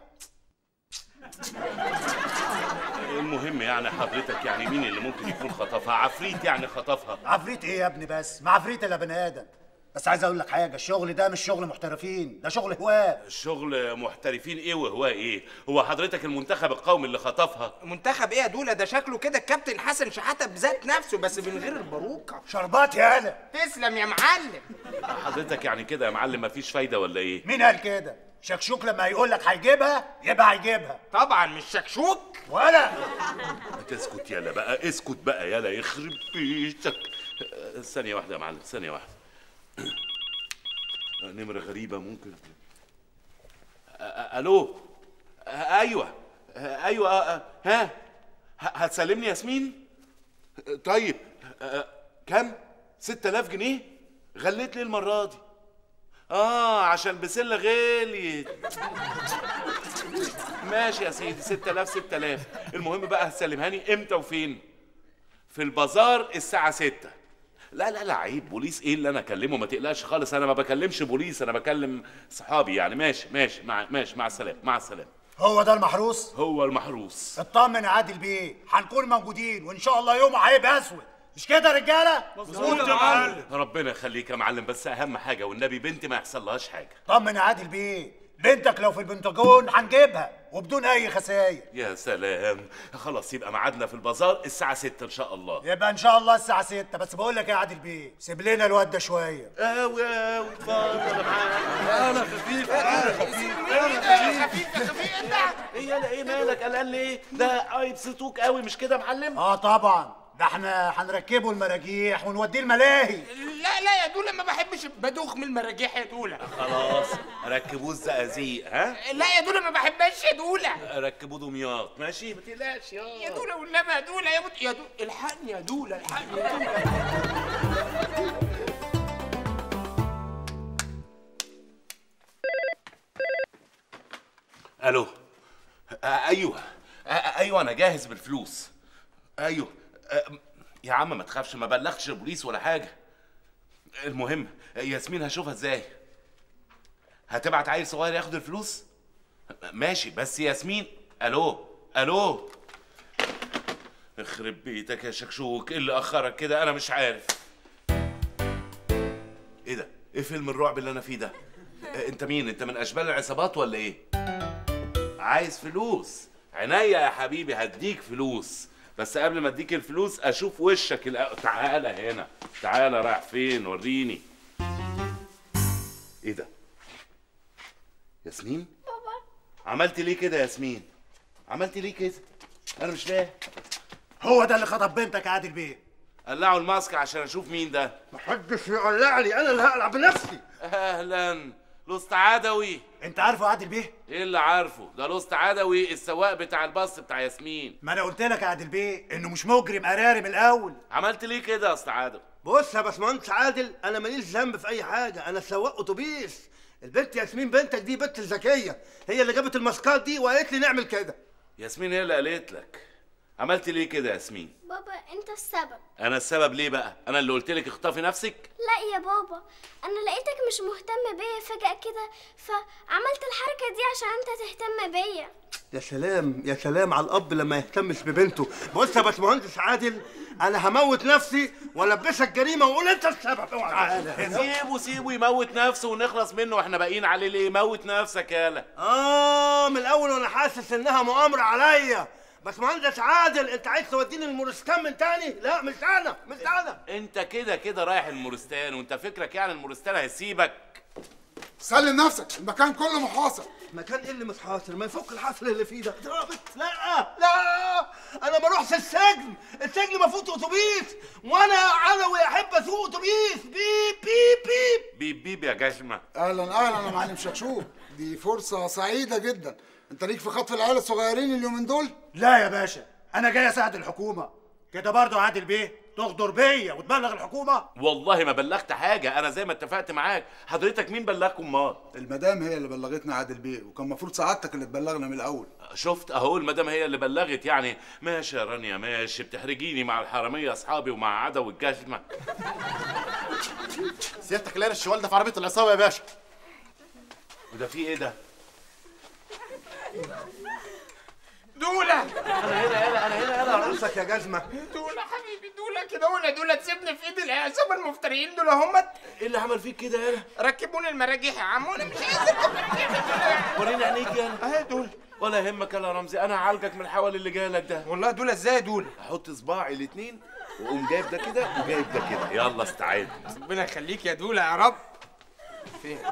المهم يعني حضرتك يعني مين اللي ممكن يكون خطفها عفريت يعني خطفها عفريت ايه يا ابني بس ما عفريت الا بني ادم بس عايز اقول لك حاجه الشغل ده مش شغل محترفين ده شغل هواه الشغل محترفين ايه وهو ايه هو حضرتك المنتخب القومي اللي خطفها منتخب ايه يا دولا ده شكله كده الكابتن حسن شحاته بذات نفسه بس من غير الباروكه شربات يا هلا تسلم يا معلم حضرتك يعني كده يا معلم مفيش فايده ولا ايه مين قال كده شكشوك لما يقول لك هيجيبها يبقى هيجيبها طبعا مش شكشوك ولا ما تسكت يلا بقى اسكت بقى يلا يخرب بيتك آه، ثانيه واحده يا معلم ثانيه واحده آه، نمره غريبه ممكن آه، آه، الو آه، ايوه آه، ايوه آه، آه، ها ه- هتسلمني ياسمين آه، طيب آه، كم 6000 جنيه غليت ليه المره دي اه عشان بسله غالي ماشي يا سيدي 6000 6000 المهم بقى هتسلمهاني امتى وفين في البازار الساعه 6 لا لا لا عيب بوليس ايه اللي انا اكلمه ما تقلقش خالص انا ما بكلمش بوليس انا بكلم صحابي يعني ماشي ماشي مع ماشي مع السلامه مع السلامه هو ده المحروس هو المحروس اطمن يا عادل بيه هنكون موجودين وان شاء الله يوم هيبقى اسود مش كده يا رجاله مظبوط يا معلم ربنا يخليك يا معلم بس اهم حاجه والنبي بنتي ما يحصلهاش حاجه طمن يا عادل بيه بنتك لو في البنتاجون هنجيبها وبدون اي خسائر يا سلام خلاص يبقى ميعادنا في البازار الساعة 6 إن شاء الله يبقى ان شاء الله الساعه 6 بس بقول لك يا عادل بيه سيب لنا الواد ده شويه قوي قوي اتفضل معاك انا خفيف انا خفيف انا خفيف ايه انا ايه مالك قلقان ليه؟ ده هيبسطوك قوي مش كده يا معلم؟ اه طبعا ده احنا هنركبه المراجيح ونوديه الملاهي لا لا يا دولا ما بحبش بدوخ من المراجيح يا دولا خلاص ركبوه الزقازيق ها؟ لا يا دولا ما بحبهاش يا دولا ركبوه دمياط ماشي؟ ما تقلقش يا يا دولا والنبي يا دولا يا بت... يا دولا الحقني يا دولا الحقني يا دولا الو آه ايوه آه ايوه انا جاهز بالفلوس ايوه آه يا عم ما تخافش ما بلغتش البوليس ولا حاجه المهم ياسمين هشوفها ازاي هتبعت عيل صغير ياخد الفلوس ماشي بس ياسمين الو الو يخرب بيتك يا شكشوك ايه اللي اخرك كده انا مش عارف ايه ده ايه فيلم الرعب اللي انا فيه ده آه، انت مين انت من اشبال العصابات ولا ايه عايز فلوس عينيا يا حبيبي هديك فلوس بس قبل ما اديك الفلوس اشوف وشك الأ... تعالى هنا تعالى رايح فين وريني ايه ده ياسمين بابا عملت ليه كده يا ياسمين عملت ليه كده انا مش فاهم هو ده اللي خطب بنتك يا عادل بيه قلعوا الماسك عشان اشوف مين ده محدش يقلع لي انا اللي هقلع بنفسي اهلا لوست عدوي انت عارفه يا عادل بيه ايه اللي عارفه ده لوست عدوي السواق بتاع الباص بتاع ياسمين ما انا قلت لك يا عادل بيه انه مش مجرم قراري من الاول عملت ليه كده يا اسطى عادل بص يا باشمهندس عادل انا ماليش ذنب في اي حاجه انا سواق اتوبيس البنت ياسمين بنتك دي بنت ذكيه هي اللي جابت الماسكات دي وقالت لي نعمل كده ياسمين هي اللي قالت لك عملت ليه كده يا ياسمين بابا انت السبب انا السبب ليه بقى انا اللي قلت لك اخطفي نفسك لا يا بابا انا لقيتك مش مهتم بيا فجأة كده فعملت الحركة دي عشان انت تهتم بيا يا سلام يا سلام على الاب لما يهتمش ببنته بص يا باشمهندس عادل انا هموت نفسي والبسك جريمه واقول انت السبب اوعى سيبه سيبه يموت نفسه ونخلص منه واحنا باقيين عليه ليه موت نفسك يالا اه من الاول وانا حاسس انها مؤامره عليا باشمهندس عادل انت عايز توديني المورستان من تاني لا مش انا مش انا انت كده كده رايح المورستان وانت فكرك يعني المورستان هيسيبك سلم نفسك المكان كله محاصر مكان ايه اللي متحاصر ما يفك الحصر اللي فيه ده ضربت لا لا انا ما اروحش السجن السجن ما فوت اتوبيس وانا علوي احب اسوق اتوبيس بيب بيب بيب بيب بيب يا جشمه اهلا اهلا يا معلم شكشوك دي فرصه سعيده جدا انت ليك في خطف العيال الصغيرين اليومين دول لا يا باشا انا جاي اساعد الحكومه كده برضه يا عادل بيه تغدر بيا وتبلغ الحكومه والله ما بلغت حاجه انا زي ما اتفقت معاك حضرتك مين بلغكم امال المدام هي اللي بلغتنا عادل بيه وكان المفروض سعادتك اللي تبلغنا من الاول شفت اهو المدام هي اللي بلغت يعني ماشي يا رانيا ماشي بتحرجيني مع الحراميه اصحابي ومع عدو الجزمه سيادتك لقينا الشوال ده في عربيه العصابه يا باشا وده في ايه ده دولا انا هنا هنا انا هنا هنا راسك يا جزمه دولا حبيبي دولا كده ولا دولا تسيبني في ايد العصابه المفتريين دول همت ايه اللي عمل فيك كده يالا ركبوني المراجيح يا عم وانا مش عايز اركب مراجيح وريني عينيك يالا اهي دول ولا يهمك يا رمزي انا هعالجك من الحول اللي جالك ده والله دول ازاي دول احط صباعي الاتنين واقوم جايب ده كده وجايب ده كده يلا استعد ربنا يخليك يا دولا يا رب فين